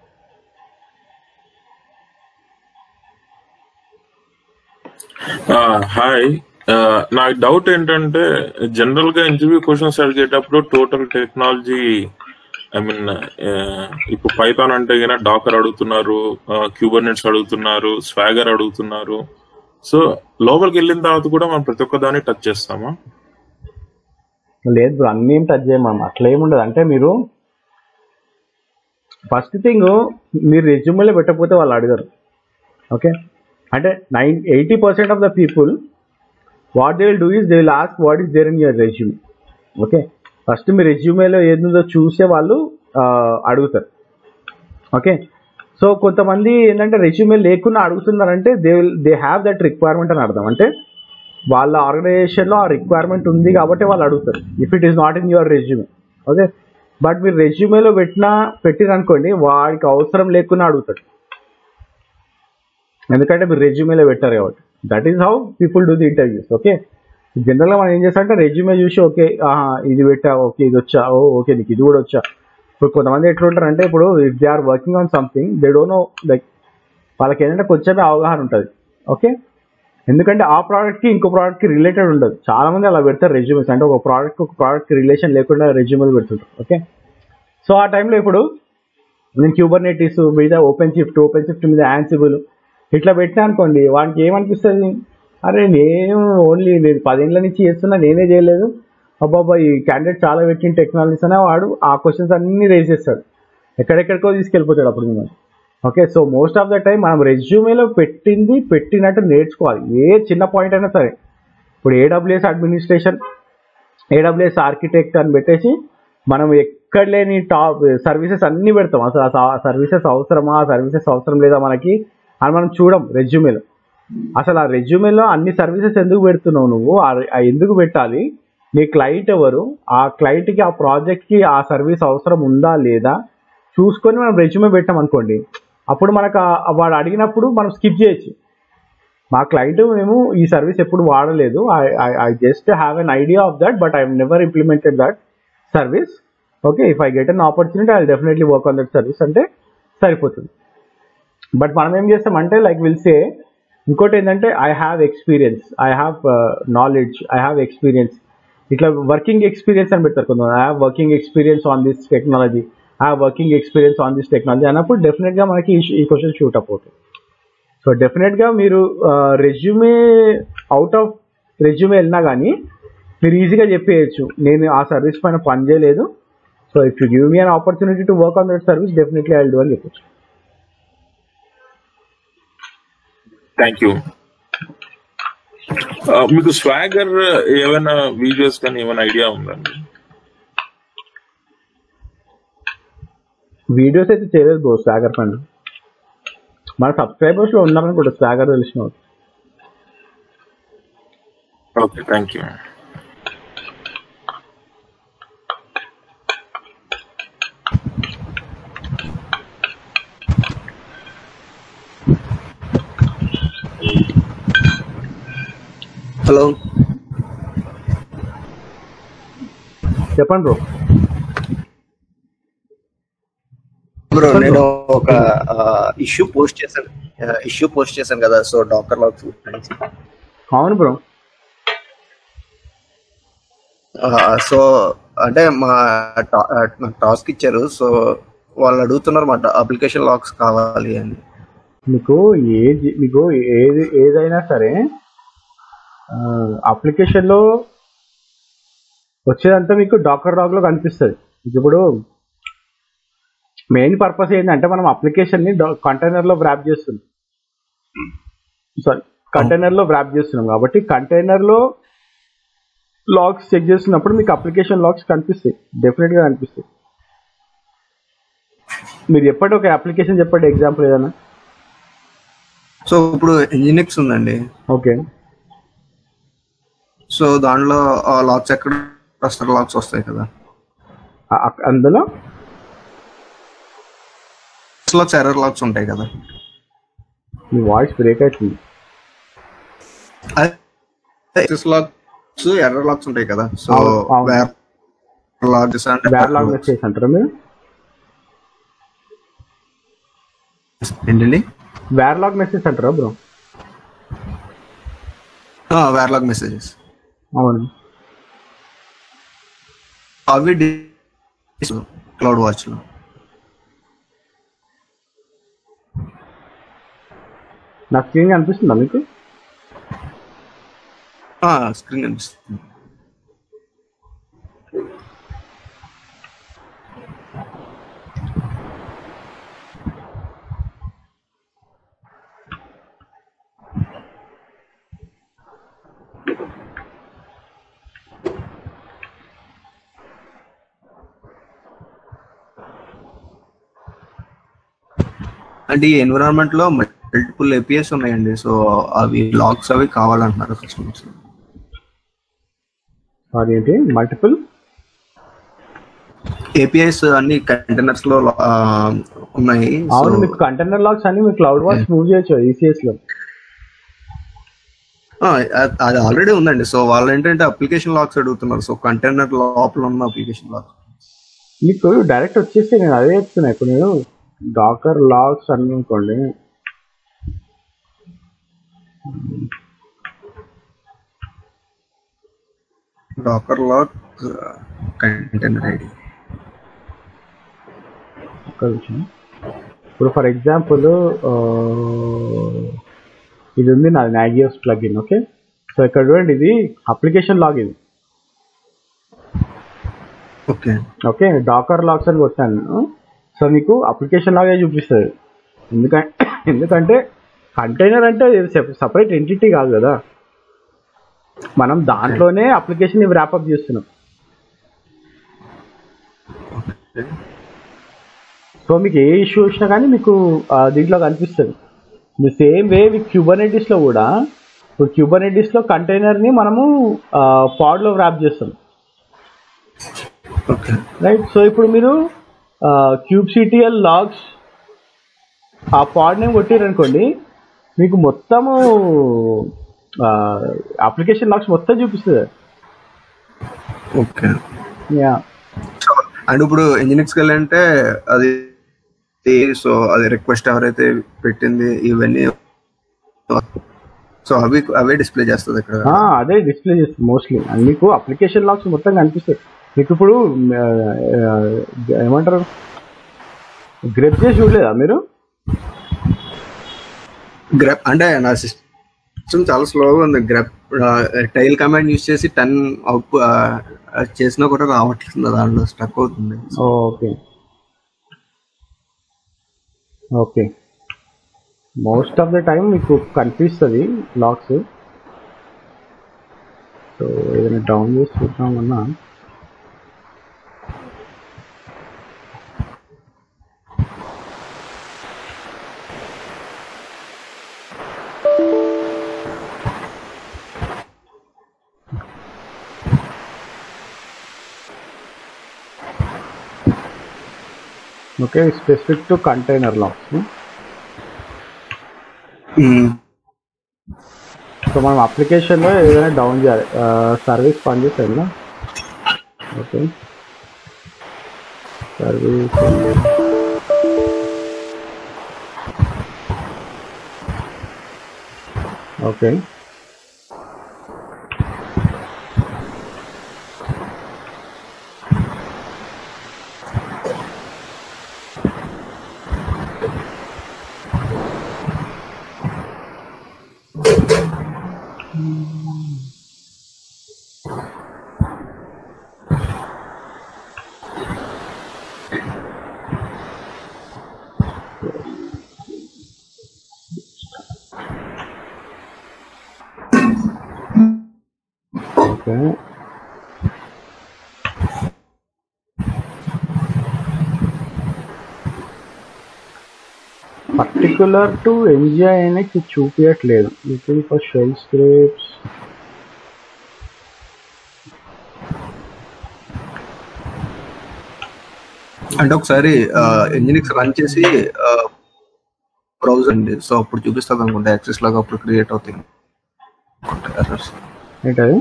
hi నాకు డౌట్ ఏంటంటే జనరల్ గా ఇంటర్వ్యూ క్వశ్చన్స్ అడిగేటప్పుడు టోటల్ టెక్నాలజీ ఐ మీన్ ఇప్పుడు పైథాన్ అంటే గిన డాకర్ అడుగుతున్నారు క్యూబర్నెట్స్ అడుగుతున్నారు స్వాగర్ అడుగుతున్నారు సో లోపలికి వెళ్ళిన తర్వాత కూడా మనం ప్రతి ఒక్క దాన్ని టచ్ చేస్తామా లేదు బ్రో అన్నీ ఏం టచ్ చేయమం అట్లా ఏముండదు అంటే మీరు ఫస్ట్ థింగ్ మీరు రెజ్యూమ్లో పెట్టకపోతే వాళ్ళు అడగరు ఓకే అంటే nine eighty percent of the people what they will do is they will ask what is there in your resume okay first మీ రెజ్యూమేలో ఏదుందో చూసే వాళ్ళు ఆ, అడుగుతారు ఓకే సో కొంతమంది ఏంటంటే రెజ్యూమే లేకుండా అడుగుతున్నారంటే they will they have that requirement అని అర్థం అంటే వాళ్ళ ఆర్గనైజేషన్లో ఆ రిక్వైర్మెంట్ ఉంది కాబట్టి వాళ్ళు అడుగుతారు if it is not in your resume okay but మీరు రెజ్యూమేలో పెట్టినా పెట్టిరనుకోండి వాడికి అవసరం లేకుండా అడుగుతాడు ఎందుకంటే మీరు రెజ్యూమేలో పెట్టారు కాబట్టి that is how people do the interviews okay జనరల్గా మనం ఏం చేస్తామంటే రెజ్యూమే చూసి ఓకే ఇది పెట్టా ఓకే ఇది వచ్చా ఓ ఓకే నీకు ఇది కూడా వచ్చా ఇప్పుడు కొంతమంది ఎట్లుంటారు అంటే ఇప్పుడు if they are working on something they don't know like వాళ్ళకి ఏంటంటే కొంచెమే అవగాహన ఉంటుంది ఓకే ఎందుకంటే ఆ ప్రోడక్ట్కి ఇంకో ప్రోడక్ట్కి రిలేటెడ్ ఉండదు చాలా మంది అలా పెడతారు రెజ్యూమేస్ అంటే ఒక ప్రోడక్ట్ ఒక ప్రోడక్ట్కి రిలేషన్ లేకుండా రెజ్యూమేలు పెడుతుంటారు ఓకే సో ఆ టైంలో ఇప్పుడు నేను క్యూబర్నెటీస్ మీద ఓపెన్ షిఫ్ట్ ఓపెన్ షిఫ్ట్ మీద యాన్సిబుల్ ఇట్లా పెట్టినా అనుకోండి వానికి ఏమనిపిస్తుంది అరే నేను ఓన్లీ నేను పదేళ్ళ నుంచి చేస్తున్నా నేనే చేయలేదు అబ్బాబా ఈ క్యాండిడేట్ చాలా పెట్టిన టెక్నాలజీస్ అనే వాడు ఆ క్వశ్చన్స్ అన్ని రేజ్ చేస్తాడు ఎక్కడెక్కడికో తీసుకెళ్ళిపోతాడు అప్పుడు మిమ్మల్ని okay so most of the time మనం రెజ్యూమేలో పెట్టింది పెట్టినట్టు నేర్చుకోవాలి ఏ చిన్న పాయింట్ అయినా సరే ఇప్పుడు ఏడబ్ల్యూఎస్ అడ్మినిస్ట్రేషన్ ఏడబ్ల్యూఎస్ ఆర్కిటెక్ట్ అని పెట్టేసి మనం ఎక్కడ లేని టాప్ సర్వీసెస్ అన్ని పెడతాం అసలు ఆ సర్వీసెస్ అవసరమా ఆ సర్వీసెస్ అవసరం లేదా మనకి అని మనం చూడం రెజ్యూమేలో అసలు ఆ రెజ్యూమేలో అన్ని సర్వీసెస్ ఎందుకు పెడుతున్నావు నువ్వు ఆ- ఆ ఎందుకు పెట్టాలి నీ క్లయింట్ ఎవరు ఆ క్లయింట్కి ఆ ప్రాజెక్ట్కి ఆ సర్వీస్ అవసరం ఉందా లేదా చూసుకొని మనం రెజ్యూమే పెట్టాం అనుకోండి అప్పుడు మనకు ఆ- వాడు అడిగినప్పుడు మనం స్కిప్ చేయొచ్చు మా క్లయింట్ మేము ఈ సర్వీస్ ఎప్పుడు వాడలేదు I just have an idea of that but I never implemented that service okay if I get an opportunity I definitely work on that service అంటే సరిపోతుంది బట్ మనం ఏం చేస్తామంటే లైక్ విల్ సే ఇంకోటి ఏంటంటే I have experience I have knowledge I have experience ఇట్లా వర్కింగ్ ఎక్స్పీరియన్స్ అని పెడతారు కొంత I have working experience on this technology I have working experience on this technology అన్నప్పుడు డెఫినెట్గా మనకి ఈ- ఈ క్వశ్చన్ షూట్ అప్ అవుతుంది సో డెఫినెట్గా మీరు రెజ్యూమే అవుట్ ఆఫ్ రెజ్యూమే వెళ్ళినా కానీ మీరు ఈజీగా చెప్పేయచ్చు నేను ఆ సర్వీస్ పైన పని చేయలేదు so if you give me an opportunity to work on that service definitely I do అని చెప్పొచ్చు థ్యాంక్ యూ మీకు స్వాగర్ ఏమైనా వీడియోస్ కానీ ఏమైనా ఐడియా ఉందండి వీడియోస్ అయితే చేయలేదు బ్రో స్వాగర్ పైన మన సబ్స్క్రైబర్స్ లో ఉన్నారని కూడా స్వాగర్ తెలిసిన వాళ్ళు. ఓకే థ్యాంక్ యూ హలో చెప్పండి బ్రో బ్రో నేను ఒక ఇష్యూ పోస్ట్ చేశాను ఇష్యూ పోస్ట్ చేశాను కదా సో డాక్టర్ లాక్స్ గురించి అవును బ్రో సో అంటే మా టా- ఆ, నాకు టాస్క్ ఇచ్చారు సో వాళ్ళు అడుగుతున్నారు మాట అప్లికేషన్ లాక్స్ కావాలి అని మీకు ఏది మీకు ఏది ఏదైనా సరే అప్లికేషన్ లో వచ్చేదంతా మీకు డాకర్ డాగ్ లో కనిపిస్తుంది ఇప్పుడు మెయిన్ పర్పస్ ఏంటంటే మనం అప్లికేషన్ ని కంటైనర్ లో వ్రాప్ చేస్తున్నాం సారీ కంటైనర్ లో వ్రాప్ చేస్తున్నాం కాబట్టి కంటైనర్ లో లాగ్స్ చెక్ చేస్తున్నప్పుడు మీకు అప్లికేషన్ లాగ్స్ కనిపిస్తాయి డెఫినెట్ గా కనిపిస్తాయి మీరు చెప్పండి ఒక అప్లికేషన్ చెప్పండి ఎగ్జాంపుల్ ఏదైనా సో ఇప్పుడు ఇంజినిక్స్ ఉందండి ఓకే సో దాంట్లో లాక్స్ ఎక్కడ కస్టర్ లాక్స్ వస్తాయి కదా ఆ- ఆ- అందులో లాక్స్ ఎర్రర్ లాక్స్ ఉంటాయి కదా మీ వాయిస్ బ్రేక్ అవుతుంది లాక్స్ ఎర్రర్ లాక్స్ ఉంటాయి కదా సో అవును, అవును. లాక్స్ అంటే బ్యాక్లాగ్ మెసేజ్ అంటారా మీరు ఏంటండి బ్యాక్లాగ్ మెసేజ్ అంటారా బ్రో వేర్లాగ్ మెసేజెస్ అవును అవి క్లౌడ్ వాచ్ లో నా స్క్రీన్ కనిపిస్తుందా మీకు స్క్రీన్ కనిపిస్తుంది అంటే ఈ ఎన్విరాన్మెంట్ లో మల్టిపుల్ ఏపీఎస్ ఉన్నాయండి సో అవి లాక్స్ అవి కావాలంటున్నారు కస్టమర్స్ సారీ ఏంటి మల్టిపుల్ ఏపీఎస్ అన్ని కంటైనర్స్ లో ఆ, ఉన్నాయి అవును So, మీకు కంటైనర్ లాగ్స్ అన్ని మీకు క్లౌడ్ వాచ్ మూవ్ చేయొచ్చు ఈసీఎస్ లో ఆ, అ- అది ఆల్రెడీ ఉందండి సో వాళ్ళు ఏంటంటే అప్లికేషన్ లాక్స్ అడుగుతున్నారు సో కంటైనర్ లోపల ఉన్న అప్లికేషన్ లాక్స్ మీకు డైరెక్ట్ వచ్చేసి నేను అదే చెప్తున్నా ఇప్పుడు నేను డాకర్ లాగ్స్ అని అనుకోండి డాకర్ లాక్ కంటైనర్ ఐడి ఒక్క నిమిషం ఇప్పుడు ఫర్ ఎగ్జాంపుల్ ఇది ఉంది నాది నాగియోస్ ప్లగిన్ ఓకే సో ఇక్కడ చూడండి ఇది అప్లికేషన్ లాగ్ ఇది ఓకే ఓకే డాకర్ లాగ్స్ అని కొట్టాను సో మీకు అప్లికేషన్ లాగే చూపిస్తుంది ఎందుకంటే ఎందుకంటే కంటైనర్ అంటే సపరేట్ ఎంటిటీ కాదు కదా మనం దాంట్లోనే అప్లికేషన్ ర్యాపప్ చేస్తున్నాం సో మీకు ఏ ఇష్యూ వచ్చినా కానీ మీకు ఆ, దీంట్లో కనిపిస్తుంది the same way with Kubernetes లో కూడా ఇప్పుడు క్యూబర్నెటిస్ లో కంటైనర్ ని మనము పాడ్ లో ర్యాప్ చేస్తాం ఓకే రైట్ సో ఇప్పుడు మీరు క్యూబ్ సిటిఎల్ లాగ్స్ ఆ పాడ్ నేమ్ కొట్టారనుకోండి మీకు మొత్తము అప్లికేషన్ లాగ్స్ మొత్తం చూపిస్తుంది ఓకే యా అండ్ ఇప్పుడు ఇంజినిక్స్ వెళ్ళంటే అది సో అది రిక్వెస్ట్ ఎవరైతే పెట్టింది ఇవన్నీ సో అవి అవే డిస్ప్లే చేస్తుంది ఇక్కడ ఆ, అదే డిస్ప్లే చేస్తుంది మోస్ట్లీ అది మీకు అప్లికేషన్ లాగ్స్ మొత్తం కనిపిస్తాయి మీకు ఇప్పుడు ఆ, ఆ, ఏమంటారు గ్రెప్ చేసి చూడలేదా మీరు గ్రాప్ అంటే నా సిస్టమ్ చాలా స్లోగా ఉంది గ్రాప్ టైల్ కమాండ్ యూస్ చేసి టెన్ అవుట్ చేసినా కూడా రావట్లేదు దాంట్లో స్టక్ అవుతుంది okay okay most of the time మీకు కనిపిస్తుంది లాక్స్ సో ఏదైనా డౌన్ చేసి చూద్దామన్నా okay specific to container logs so మనం అప్లికేషన్లో ఏదైనా డౌన్ చేయాలి సర్వీస్ పనిచేస్తుంది okay service okay okay particular to ఎంజాయ్ అనేది చూపించట్లేదు లుకింగ్ ఫర్ షెల్ స్క్రిప్ట్స్ అంటే ఒకసారి ఇంజినిక్స్ రన్ చేసి బ్రౌజర్ అండి సో అప్పుడు చూపిస్తుంది అనుకుంటా యాక్సెస్ లాగా అప్పుడు క్రియేట్ అవుతాయి ఎర్రర్స్ ఏంటది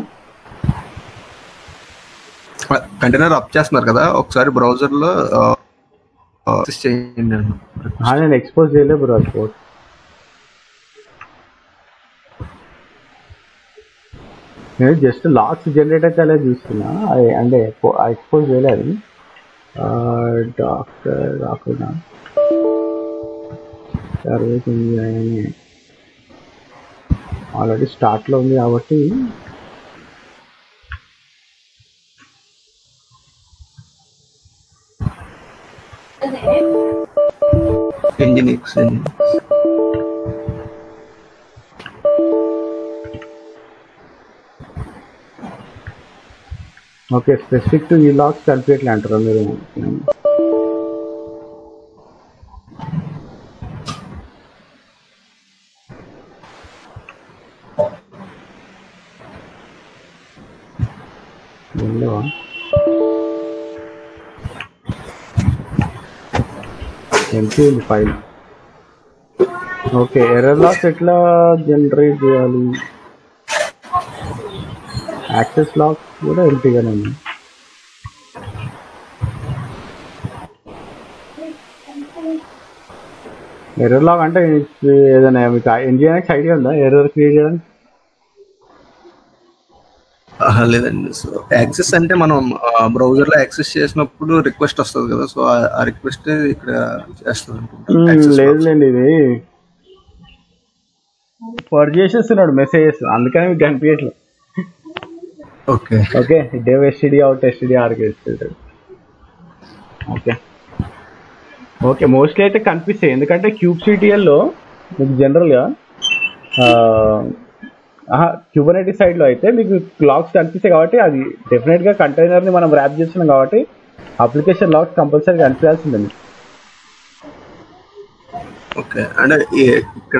కంటైనర్ అప్ చేస్తున్నారు కదా ఒకసారి బ్రౌజర్ లో access చేయండి అన్న. ఆ, నేను ఎక్స్పోజ్ చేయలే బ్రో కోడ్ నేను జస్ట్ లాక్స్ జనరేట్ అయితే అలా చూస్తున్నా అది అంటే ఎక్స్పోజ్ చేయలేదు డాక్టర్ రాకుండా సర్వీస్ అని ఆల్రెడీ స్టార్ట్లో ఉంది కాబట్టి ఇంజినిక్స్ ఓకే స్పెసిఫిక్ టు ఈ లాక్స్ కలిపేట్లే అంటారా మీరు వెళ్ళవా ఎంపీ ఉంది ఫైల్ ఓకే ఎర్రర్ లాక్స్ ఎట్లా జనరేట్ చేయాలి యాక్సెస్ లాక్ కూడా ఎంపీగానే ఉంది ఎర్రర్ లాక్ అంటే it's ఏదైనా మీకు ఎన్జిఎన్ఎక్స్ ఐడియా ఉందా ఎర్రర్ క్రియేట్ చేయడానికి ఆహా, లేదండి సో యాక్సెస్ అంటే మనం బ్రౌజర్ లో యాక్సెస్ చేసినప్పుడు రిక్వెస్ట్ వస్తుంది కదా సో ఆ రిక్వెస్ట్ ఇక్కడ చేస్తుంది మ్మ్, లేదులేండి ఇది ఫర్ చేసేస్తున్నాడు మెసేజెస్ అందుకని మీకు కనిపించట్లేదు okay okay dev STD out STD ఆర్కి వేసుకెళ్తాడు ఓకే ఓకే మోస్ట్లీ అయితే కనిపిస్తాయి ఎందుకంటే క్యూబ్ సిటిఎల్లో మీకు జనరల్గా క్యూబనైటీ సైడ్లో అయితే మీకు లాక్స్ కనిపిస్తాయి కాబట్టి అది డెఫినెట్గా కంటైనర్ని మనం ర్యాప్ చేస్తున్నాం కాబట్టి అప్లికేషన్ లాక్స్ కంపల్సరీ కనిపించాల్సిందే మీకు. ఓకే అంటే ఈ- ఇక్కడ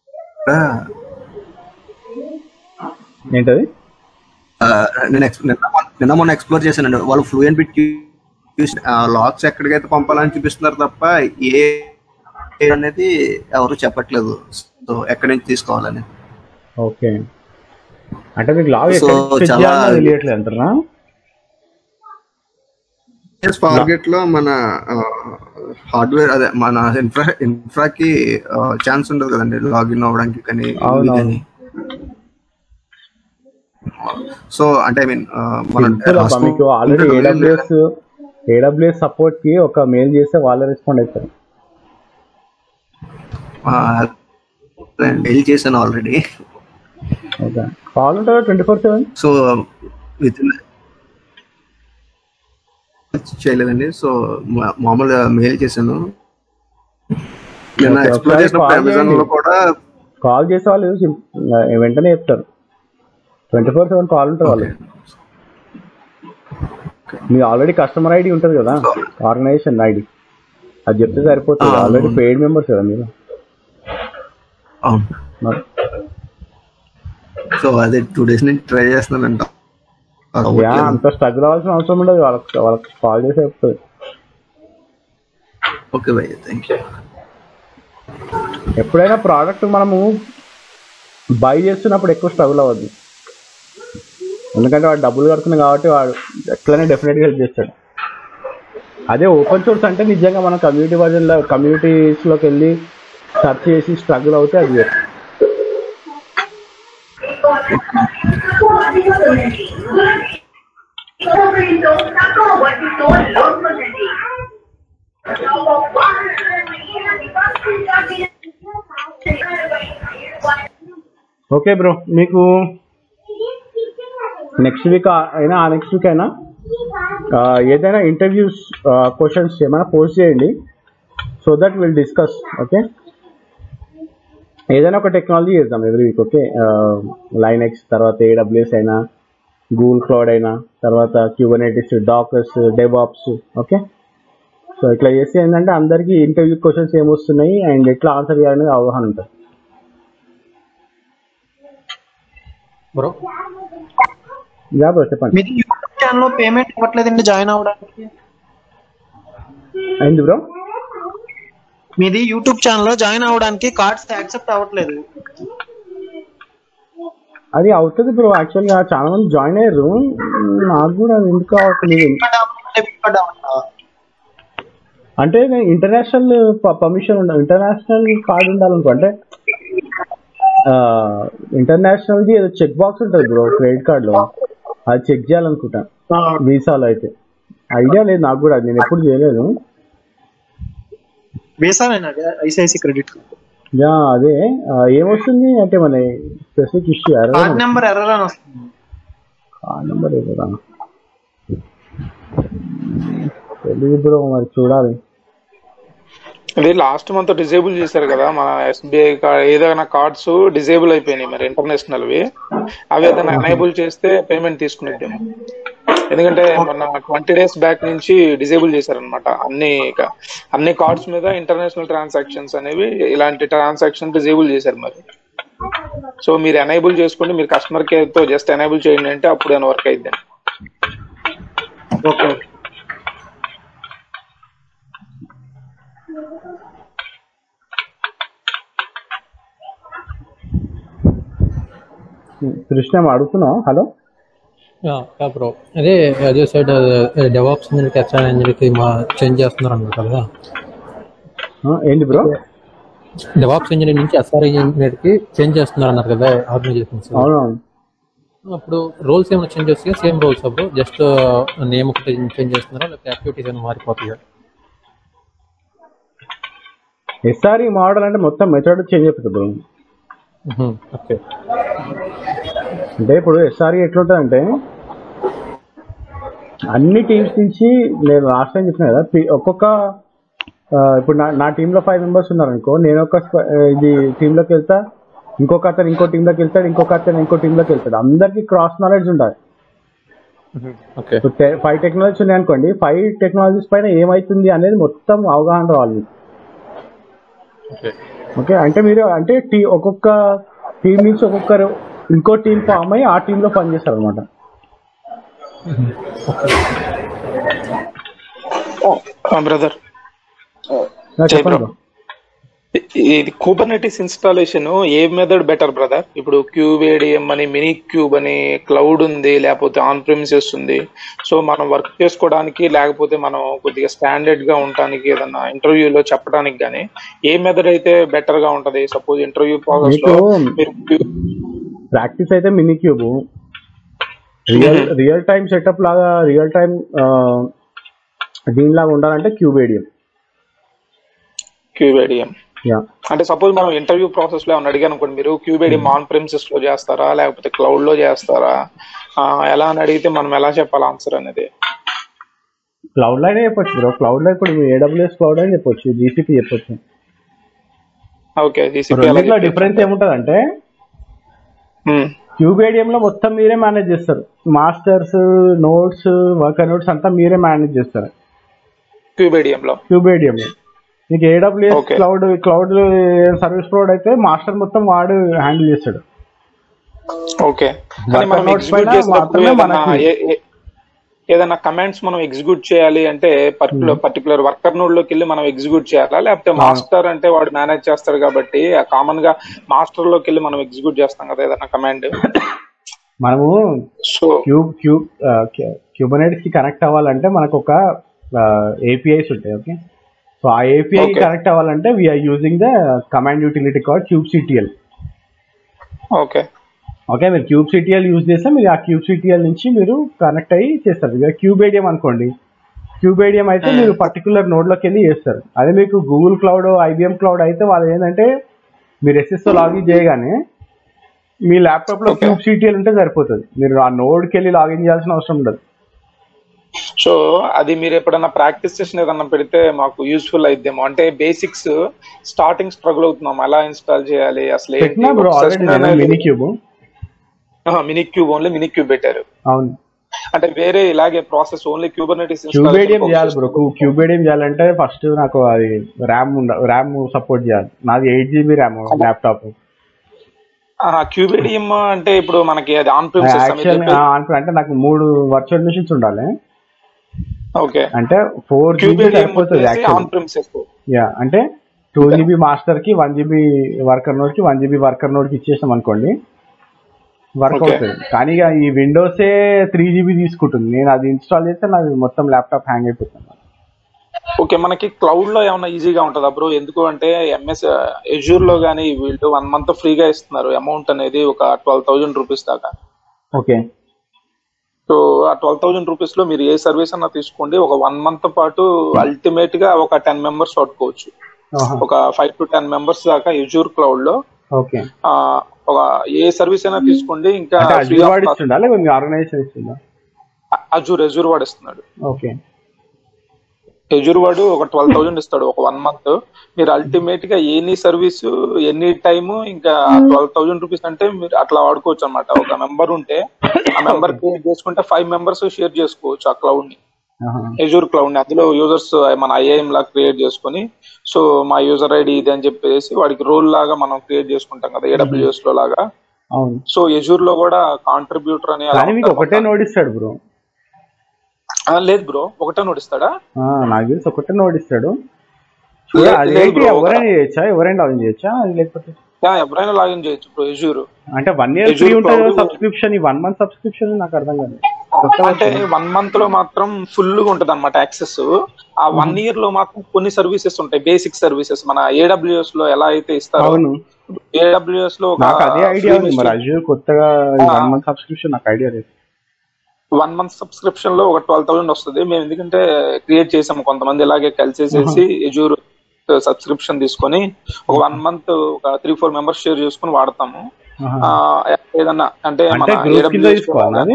ఏంటది ఆ, నేను ex- నిన్న మొన్న- నిన్న మొన్న ఎక్స్ప్లోర్ చేశానండి వాళ్ళు ఫ్లూయెంట్ బిట్ లాక్స్ ఎక్కడికైతే పంపాలని చూపిస్తున్నారు తప్ప ఏ ఏ అనేది ఎవరు చెప్పట్లేదు సో ఎక్కడి నుంచి తీసుకోవాలని ఓకే అంటే మీకు లాగ్ So, ఎక్కడ చాలా- చేయాలో తెలియట్లేదు అంటారా ఫార్గెట్ లో మన హార్డ్వేర్ అదే మన ఇన్ఫ్రా ఇన్ఫ్రాకి ఛాన్స్ ఉండదు కదండి లాగిన్ అవ్వడానికి కానీ అవునవును. కానీ సో అంటే ఐ మీన్ మన సింపుల్ అబ్బా మీకు ఆల్రెడీ ఏడబ్ల్యూఎస్ ఏడబ్ల్యూఎస్ సపోర్ట్ కి ఒక మెయిల్ చేస్తే వాళ్ళే రెస్పాండ్ అవుతారు మెయిల్ చేశాను ఆల్రెడీ ఓకే కాల్ ఉంటారా twenty four seven so with చేయలేదండి సో మా- మామూలుగా మెయిల్ చేశాను నిన్న ఓకే, ఎక్స్ప్లోర్ ఒకసారి చేసినప్పుడు కాల్ అమెజాన్ లో చేయండి. కూడా కాల్ చేసే వాళ్ళు sim- వెంటనే చెప్తారు ట్వంటీ ఫోర్ సెవెన్ కాల్ ఉంటారు వాళ్ళు మీ ఆల్రెడీ కస్టమర్ ఐడి ఉంటుంది కదా ఆర్గనైజేషన్ ఐడి అది చెప్తే సరిపోతుంది ఆ, ఆల్రెడీ అవును. పెయిడ్ మెంబర్స్ కదా మీరు అవును మరి సో అదే టూ డేస్ నుంచి ట్రై చేస్తున్నానంట యా అంత స్ట్రగుల్ అవ్వాల్సిన అవసరం ఉండదు వాళ్ళకి వాళ్ళకి కాల్ చేసి చెప్తుంది ఓకే భయ్య థ్యాంక్ యూ ఎప్పుడైనా ప్రోడక్ట్ మనము బై చేస్తున్నప్పుడు ఎక్కువ స్ట్రగుల్ అవ్వద్దు ఎందుకంటే వాడు డబ్బులు కడుతున్నాయి కాబట్టి వాడు ఎట్లనే డెఫినెట్గా హెల్ప్ చేస్తాడు అదే ఓపెన్ సోర్స్ అంటే నిజంగా మనం కమ్యూనిటీ వర్జన్లో కమ్యూనిటీస్లోకి వెళ్ళి సెర్చ్ చేసి స్ట్రగుల్ అవుతే అది వేరు. ఓకే బ్రో మీకు నెక్స్ట్ వీక్ అయినా ఆ నెక్స్ట్ వీక్ అయినా ఆ, ఏదైనా ఇంటర్వ్యూస్ క్వశ్చన్స్ ఏమైనా పోస్ట్ చేయండి so that will discuss okay ఏదైనా ఒక టెక్నాలజీ చేద్దాం every week okay Linux తర్వాత ఏడబ్ల్యూఎస్ అయినా గూగుల్ క్లౌడ్ అయినా తర్వాత Kubernetes Dockers DevOps okay so ఇట్లా చేస్తే ఏంటంటే అందరికీ ఇంటర్వ్యూ క్వశ్చన్స్ ఏమొస్తున్నాయి అండ్ ఎట్లా ఆన్సర్ చేయాలనేది అవగాహన ఉంటుంది బ్రో యా బ్రో చెప్పండి మీది యూట్యూబ్ ఛానల్ లో పేమెంట్ ఇవ్వట్లేదండి జాయిన్ అవ్వడానికి అయింది బ్రో మీది యూట్యూబ్ ఛానల్ లో జాయిన్ అవ్వడానికి కార్డ్స్ యాక్సెప్ట్ అవ్వట్లేదు అది అవుతుంది బ్రో యాక్చువల్గా చాలా మంది జాయిన్ అయ్యారు నాకు కూడా అది ఎందుకు అవ్వట్లేదు అంటే నేను ఇంటర్నేషనల్ పర్మిషన్ ఉండాలి ఇంటర్నేషనల్ కార్డ్ ఉండాలనుకో అంటే ఇంటర్నేషనల్ది ఏదో చెక్ బాక్స్ ఉంటుంది బ్రో క్రెడిట్ కార్డులో అది చెక్ చేయాలనుకుంటా వీసాలో అయితే ఐడియా లేదు నాకు కూడా నేను ఎప్పుడు చేయలేదు వేసానండి ఐసిఐసి క్రెడిట్ యా అదే ఆ, ఏమొస్తుంది అంటే మన specific issue card number error అని వస్తుంది కార్డ్ నెంబర్ ఏదో తెలియదు బ్రో మరి చూడాలి అదే లాస్ట్ మంత్ డిజేబుల్ చేశారు కదా మన ఎస్బీఐ ఏదైనా కార్డ్స్ డిజేబుల్ అయిపోయినాయి మరి ఇంటర్నేషనల్ వి అవి ఏదైనా ఎనేబుల్ చేస్తే పేమెంట్ తీసుకునేద్దాం ఎందుకంటే మొన్న ట్వంటీ డేస్ బ్యాక్ నుంచి డిజేబుల్ చేశారనమాట అన్ని క- అన్ని కార్డ్స్ మీద ఇంటర్నేషనల్ ట్రాన్సాక్షన్స్ అనేవి ఇలాంటి ట్రాన్సాక్షన్ డిజేబుల్ చేశారు మరి సో మీరు ఎనేబుల్ చేసుకోండి మీరు కస్టమర్ కేర్ తో జస్ట్ ఎనేబుల్ చేయండి అంటే అప్పుడు ఏమైనా వర్క్ అయిద్దండి ఓకే కృష్ణ అడుగుతున్నావు హలో యా యా బ్రో అదే అదే సైడ్ డెవాప్స్ ఇంజనీర్కి హెచ్ఆర్ ఇంజనీర్కి మా చేంజ్ చేస్తున్నారు అన్నారు కదా ఆ, ఏంటి బ్రో డెవాప్స్ ఇంజనీర్ నుంచి ఎస్ఆర్ ఇంజనీర్కి చేంజ్ చేస్తున్నారు అన్నారు కదా ఆర్గనైజేషన్స్ అవునవును అప్పుడు రోల్స్ ఏమైనా చేంజ్ చేస్తాయా సేమ్ రోల్స్ అప్పుడు జస్ట్ నేమ్ ఒకటి చేంజ్ చేస్తున్నారా లేకపోతే యాక్టివిటీస్ ఏమైనా మారిపోతాయా ఎస్ఆర్ఈ మోడల్ అంటే మొత్తం మెథడ్ చేంజ్ అయిపోతుంది బ్రో ఓకే అంటే ఇప్పుడు ఎస్ఆర్ఈ ఎట్లుంటుందంటే అన్ని టీమ్స్ నుంచి నేను లాస్ట్ టైం చెప్పిన కదా పి- ఒక్కొక్క ఆ, ఇప్పుడు నా నా టీంలో ఫైవ్ మెంబర్స్ ఉన్నారనుకో నేను ఒక స్క్వ- ఆ, ఇది టీంలోకి వెళ్తా ఇంకొక అతను ఇంకో టీంలోకి వెళ్తాడు ఇంకొక అతను ఇంకో టీంలోకి వెళ్తాడు అందరికీ క్రాస్ నాలెడ్జ్ ఉండాలి ఓకే ఫైవ్ టెక్నాలజీస్ ఉన్నాయనుకోండి ఫైవ్ టెక్నాలజీస్ పైన ఏమైతుంది అనేది మొత్తం అవగాహన రావాలి మీకు. ఓకే ఓకే అంటే మీరు అంటే టీ ఒక్కొక్క టీం నుంచి ఒక్కొక్కరు ఇంకో టీం ఫామ్ అయ్యి ఆ టీంలో పనిచేస్తారు అనమాట బ్రదర్ చెప్పండి bro. ఇది కూబర్నెటిస్ ఇన్స్టాలేషన్ ఏ మెథడ్ బెటర్ బ్రదర్ ఇప్పుడు క్యూబ్ ఏడిఎం అని మినీ క్యూబ్ అని క్లౌడ్ ఉంది లేకపోతే ఆన్ ప్రిమిసెస్ ఉంది సో మనం వర్క్ చేసుకోవడానికి లేకపోతే మనం కొద్దిగా స్టాండర్డ్ గా ఉండడానికి ఏదన్నా ఇంటర్వ్యూలో చెప్పడానికి గానీ ఏ మెథడ్ అయితే బెటర్ గా ఉంటది సపోజ్ ఇంటర్వ్యూ ప్రాసెస్ లో మీకు మీరు Cube- ప్రాక్టీస్ అయితే mini kube real real time setup లాగా రియల్ టైం దీనిలాగా ఉండాలంటే kube ADM kube ADM ya అంటే సపోజ్ మనం ఇంటర్వ్యూ ప్రాసెస్ లో ఏమన్నా అడిగాను అనుకోండి మీరు క్యూబేడియం ఆన్ ప్రిమిసెస్ లో చేస్తారా లేకపోతే క్లౌడ్ లో చేస్తారా ఆ, ఎలా అని అడిగితే మనం ఎలా చెప్పాలి ఆన్సర్ అనేది క్లౌడ్ లో అయినా చెప్పొచ్చు బ్రో క్లౌడ్ లో ఇప్పుడు ఏడబ్ల్యూఎస్ క్లౌడ్ అని చెప్పొచ్చు జీసీపీ చెప్పొచ్చు ఓకే జీసీపీ రెండిట్లో డిఫరెన్స్ ఏముంటది అంటే క్యూబేడియం లో మొత్తం మీరే మేనేజ్ చేస్తారు మాస్టర్స్ నోట్స్ వర్క్ నోట్స్ అంతా మీరే మేనేజ్ చేస్తారు క్యూబేడియం లో క్యూబేడియం లో మీకు AWS Okay. Cloud cloud service provide అయితే మాస్టర్ మొత్తం వాడు హ్యాండిల్ చేస్తాడు ఓకే కానీ మనం Worker notes ఎగ్జిక్యూట్ పైన చేసినప్పుడు మాత్రమే ఏదైనా మనకి- ఏ- ఏ- ఏదైనా కమాండ్స్ మనం ఎగ్జిక్యూట్ చేయాలి అంటే పర్టికులర్ పర్టికులర్ వర్కర్ నోడ్ లోకి వెళ్ళి మనం ఎగ్జిక్యూట్ చేయాలా లేకపోతే మాస్టర్ అంటే వాడు మేనేజ్ చేస్తాడు కాబట్టి కామన్ గా మాస్టర్ లోకి వెళ్ళి మనం ఎగ్జిక్యూట్ చేస్తాం కదా ఏదైనా కమాండ్ మనము సో క్యూబ్ క్యూబ్ క్యూబనెట్స్ కి కనెక్ట్ అవ్వాలంటే మనకు ఒక ఏపీఐస్ ఉంటాయి ఓకే సో ఆ ఏపీఐ Okay. కనెక్ట్ అవ్వాలంటే we're using the command utility call cube CTL okay okay మీరు క్యూబ్ సిటిఎల్ యూజ్ చేస్తే మీరు ఆ క్యూబ్ సిటిఎల్ నుంచి మీరు కనెక్ట్ అయ్యి చేస్తారు ఇక క్యూబేడియం అనుకోండి క్యూబేడియం అయితే మీరు పర్టికులర్ నోడ్ లోకి వెళ్ళి చేస్తారు అదే మీకు గూగుల్ క్లౌడ్ ఐబిఎం క్లౌడ్ అయితే వాళ్ళు ఏంటంటే మీరు ఎస్ఎస్ తో లాగిన్ చేయగానే మీ ల్యాప్టాప్ లో Okay. క్యూబ్ సిటిఎల్ ఉంటే సరిపోతుంది మీరు ఆ నోడ్ కి వెళ్ళి లాగిన్ చేయాల్సిన అవసరం ఉండదు సో అది మీరు ఎప్పుడైనా ప్రాక్టీస్ చేసిన ఏదన్నా పెడితే మాకు యూస్ఫుల్ అయిద్దేమో అంటే బేసిక్స్ స్టార్టింగ్ స్ట్రగుల్ అవుతున్నాం ఎలా ఇన్స్టాల్ చేయాలి అసలు పెట్టినా bro already mini kube mini kube only mini kube పెట్టారు అవును అంటే వేరే ఇలాగే ప్రాసెస్ ఓన్లీ క్యూబర్నెటిస్ క్యూబేడియం చేయాలి బ్రో క్యూబేడియం చేయాలంటే ఫస్ట్ నాకు అది ర్యామ్ ఉండ ర్యామ్ సపోర్ట్ చేయాలి నాది eight GB RAM laptop kubeadm అంటే ఇప్పుడు మనకి అది ఆన్ యాక్చువల్ ప్రిన్సెస్ అంటే నాకు మూడు వర్చువల్ మిషన్స్ ఉండాలి ఓకే అంటే ఫోర్ జీబీ క్యూబేడియం సరిపోతుంది ఆన్ యాక్చువల్ ప్రిన్సెస్ యా అంటే టూ జీబీ మాస్టర్ కి వన్ జీబీ వర్కర్ నోడ్ కి వన్ జీబీ వర్కర్ నోడ్ కి ఇచ్చేసాం అనుకోండి వర్క్ Okay. అవుతుంది కానీ ఇక ఈ విండోసే త్రీ జీబీ తీసుకుంటుంది నేను అది ఇన్స్టాల్ చేస్తే నాకు మొత్తం ల్యాప్టాప్ హ్యాంగ్ అయిపోతుంది ఓకే మనకి క్లౌడ్ లో ఏమన్నా ఈజీగా ఉంటుందా బ్రో ఎందుకు అంటే ఎంఎస్ ఎజూర్ లో గానీ వీళ్ళు వన్ మంత్ ఫ్రీగా ఇస్తున్నారు అమౌంట్ అనేది ఒక ట్వెల్వ్ థౌజండ్ రూపీస్ దాకా ఓకే సో ఆ ట్వెల్వ్ థౌజండ్ రూపీస్ లో మీరు ఏ సర్వీస్ అన్నా తీసుకోండి ఒక వన్ మంత్ పాటు అల్టిమేట్ గా ఒక టెన్ మెంబర్స్ పట్టుకోవచ్చు ఒక ఫైవ్ టు టెన్ మెంబర్స్ దాకా ఎజూర్ క్లౌడ్ లో ఓకే ఆ, ఒక ఏ సర్వీస్ అయినా తీసుకోండి ఇంకా అంటే ఫ్రీ అజూర్ వాడు ఇస్తుందా లేకపోతే మీ ఆర్గనైజేషన్ ఇస్తుందా అజూర్ ఎజూర్ వాడు ఇస్తున్నాడు ఓకే ఎజూర్ వాడు ఒక ట్వెల్వ్ థౌజండ్ ఇస్తాడు ఒక వన్ మంత్ మీరు అల్టిమేట్ గా ఎనీ సర్వీస్ ఎనీ టైమ్ ఇంకా ట్వెల్వ్ థౌజండ్ రూపీస్ అంటే మీరు అట్లా వాడుకోవచ్చు అనమాట ఒక మెంబర్ ఉంటే ఆ మెంబర్ క్రియేట్ చేసుకుంటే ఫైవ్ మెంబర్స్ షేర్ చేసుకోవచ్చు ఆ క్లౌడ్ ని ఎజూర్ క్లౌడ్ ని అందులో యూజర్స్ మన ఐఐఎం లా క్రియేట్ చేసుకొని సో మా యూజర్ ఐడి ఇది అని చెప్పేసి వాడికి రోల్ లాగా మనం క్రియేట్ చేసుకుంటాం కదా ఏడబ్ల్యూఎస్ లో లాగా అవును సో ఎజూర్ లో కూడా కాంట్రిబ్యూటర్ అని అలా కానీ మీకు ఉంటారు ఒకటే మొత్తం. నోట్ ఇస్తాడు బ్రో ఆ, లేదు బ్రో ఒకటే నోటిస్తాడా నాకు తెలిసి ఒకటే నోట్ ఇస్తాడు లేదు, అది లేదు ఏంటి bro. ఎవరైనా చేయొచ్చా ఎవరైనా లాగిన్ చేయొచ్చా అది లేకపోతే యా, ఎవరైనా లాగిన్ చేయొచ్చు బ్రో ఎజూర్ అంటే వన్ ఇయర్ Azure ఫ్రీ ఉంటుంది Cloud- సబ్స్క్రిప్షన్ ఈ వన్ మంత్ సబ్స్క్రిప్షన్ నాకు అర్థం కాదు కొత్తగా అంటే వచ్చింది. వన్ మంత్ లో మాత్రం ఫుల్ గా ఉంటది అనమాట యాక్సెస్ ఆ వన్ ఇయర్ లో మాత్రం కొన్ని సర్వీసెస్ ఉంటాయి బేసిక్ సర్వీసెస్ మన ఏడబ్ల్యూఎస్ లో ఎలా అయితే ఇస్తారో అవును ఏడబ్ల్యూఎస్ లో నాకు అదే ఐడియా ఉంది మరి అజూర్ కొత్తగా వన్ మంత్ సబ్స్క్రిప్షన్ నాకు ఐడియా లేదు వన్ మంత్ సబ్స్క్రిప్షన్ లో ఒక ట్వెల్వ్ థౌసండ్ వస్తుంది మేము ఎందుకంటే క్రియేట్ చేసాము కొంతమంది ఇలాగే కలిసేసేసి ఎజూర్ సబ్స్క్రిప్షన్ తీసుకొని ఒక వన్ మంత్ ఒక త్రీ ఫోర్ మెంబర్స్ షేర్ చేసుకుని వాడతాము ఆహా. ఆ, ఏదన్నా అంటే మన అంటే గ్రూప్ కింద AWS లో తీసుకోవాలి అది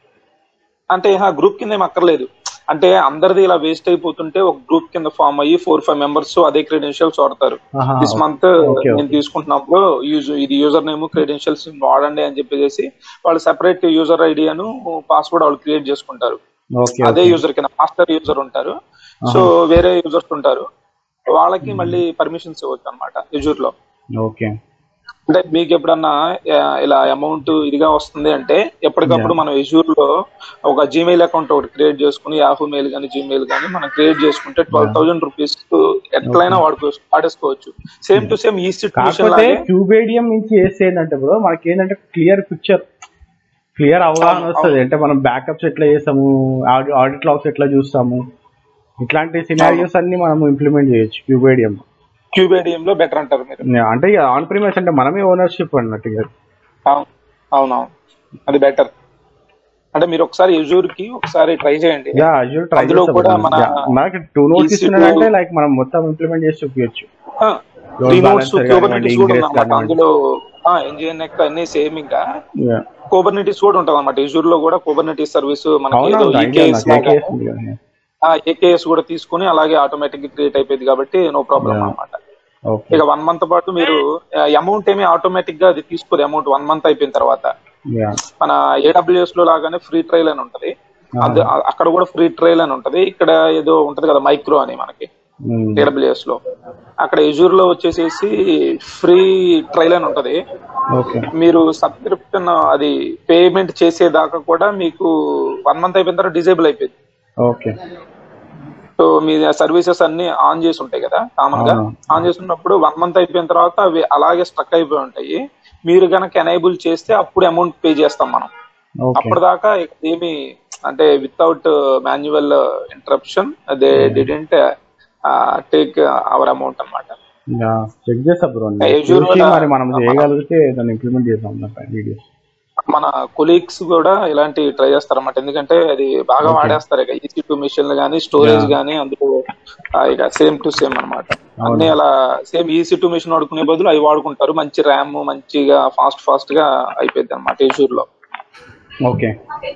అంటే గ్రూప్ కింద ఏం అక్కర్లేదు అంటే అందరిది ఇలా వేస్ట్ అయిపోతుంటే ఒక గ్రూప్ కింద ఫామ్ అయ్యి ఫోర్ ఫైవ్ మెంబర్స్ అదే క్రెడెన్షియల్స్ వాడతారు ఆహా, దిస్ మంత్ okay. నేను తీసుకుంటున్నప్పుడు యూజ్ ఇది యూజర్ నేమ్ క్రెడెన్షియల్స్ వాడండి అని చెప్పేసి వాళ్ళు సెపరేట్ యూజర్ ఐడి అను పాస్వర్డ్ వాళ్ళు క్రియేట్ చేసుకుంటారు ఓకే అదే యూజర్ కింద మాస్టర్ యూజర్ ఉంటారు సో వేరే యూజర్స్ ఉంటారు వాళ్ళకి మళ్ళీ పర్మిషన్స్ ఇవ్వచ్చు అనమాట యూజర్ లో ఓకే అంటే మీకు ఎప్పుడన్నా ఆ, ఇలా అమౌంట్ ఇదిగా వస్తుంది అంటే ఎప్పటికప్పుడు మనం ఎజూర్ లో ఒక జీమెయిల్ అకౌంట్ ఒకటి క్రియేట్ చేసుకుని యాహూ మెయిల్ కానీ జీమెయిల్ కానీ మనం క్రియేట్ చేసుకుంటే ట్వెల్వ్ థౌసండ్ రూపీస్ ఎట్లయినా వాడుకో వాడేసుకోవచ్చు సేమ్ టు సేమ్ ఈ సిచ్యువేషన్ కాకపోతే లాగే క్యూబేడియం నుంచి వేస్తే ఏంటంటే బ్రో మనకి ఏంటంటే క్లియర్ పిక్చర్ క్లియర్ అవగాహన అవును, వస్తుంది అంటే మనం బ్యాకప్స్ ఎట్లా చేస్తాము ఆడిట్ లాగ్స్ ఎట్లా చూస్తాము ఇట్లాంటి సినారియోస్ అన్ని మనం ఇంప్లిమెంట్ చేయొచ్చు క్యూబేడియం క్యూబేడియం లో బెటర్ అంటారు మీరు అంటే ఆన్ ప్రిమైస్ అంటే మనమే ఓనర్షిప్ అన్నట్టు ఇక. అవును అవునవును అది బెటర్ అంటే మీరు ఒకసారి ఎజూర్ కి ఒకసారి ట్రై చేయండి యా అజూర్ ట్రై అందులో కూడా మన మనకి టూ నోట్స్ EC2 ఇస్తున్నాడంటే లైక్ మనం మొత్తం ఇంప్లిమెంట్ చేసి చూపించచ్చు Load రీనోట్స్ balancer క్యూబర్నిటీస్ కానివ్వండి, కూడా ingress ఉందన్నమాట కానివ్వండి. అందులో ఎన్జిఎన్ అన్ని సేమ్ ఇంకా కోబర్నిటీస్ కూడా ఉంటుంది అనమాట ఎజూర్ లో కూడా కోబర్నిటీస్ సర్వీస్ మనకి ఏదో అవునా ఐడియా EKS నాకు లాగా AKS ఉంది కదా ఏకేఎస్ కూడా తీసుకుని అలాగే ఆటోమేటిక్ గా క్రియేట్ అయిపోయింది కాబట్టి నో ప్రాబ్లం Yeah. అన్నమాట ఓకే ఇక వన్ మంత్ పాటు మీరు అమౌంట్ ఏమి ఆటోమేటిక్ గా అది తీసుకోదు అమౌంట్ వన్ మంత్ అయిపోయిన తర్వాత యా మన ఏడబ్ల్యూఎస్ లో లాగానే ఫ్రీ ట్రయల్ అని ఉంటది అది అక్కడ కూడా ఫ్రీ ట్రయల్ అని ఉంటది ఇక్కడ ఏదో ఉంటది కదా మైక్రో అని మనకి ఏడబ్ల్యూఎస్ లో అక్కడ ఎజూర్ లో వచ్చేసేసి ఫ్రీ ట్రయల్ అని ఉంటది ఓకే మీరు సబ్స్క్రిప్షన్ అది పేమెంట్ చేసేదాకా కూడా మీకు వన్ మంత్ అయిపోయిన తర్వాత డిజేబుల్ అయిపోయింది ఓకే సో మీ సర్వీసెస్ అన్ని ఆన్ చేసి ఉంటాయి కదా కామన్ గా అవును. ఆన్ చేసినప్పుడు వన్ మంత్ అయిపోయిన తర్వాత అవి అలాగే స్ట్రక్ అయిపోయి ఉంటాయి మీరు గనక ఎనేబుల్ చేస్తే అప్పుడు అమౌంట్ పే చేస్తాం మనం ఓకే అప్పటిదాకా ఏమి అంటే without manual interruption they didn't take our amount అన్నమాట యా చెక్ చేస్తా బ్రో Azure చూసి కూడా- మరి మనం చేయగలిగితే దాన్ని ఇంప్లిమెంట్ చేద్దాం వీడియోస్ మన కొలీగ్స్ కూడా ఇలాంటి ట్రై చేస్తారన్నమాట ఎందుకంటే అది బాగా వాడేస్తారు ఇక ఈసీ టూ మిషన్లు కానీ స్టోరేజ్ Yeah. కానీ అందులో ఆ, ఇక సేమ్ టు సేమ్ అన్నమాట అన్ని అలా సేమ్ ఈసీ టూ మిషన్ వాడుకునే బదులు అవి వాడుకుంటారు మంచి ర్యామ్ మంచిగా ఫాస్ట్ ఫాస్ట్ గా అయిపోయింది అనమాట ఏజూర్ లో ఓకే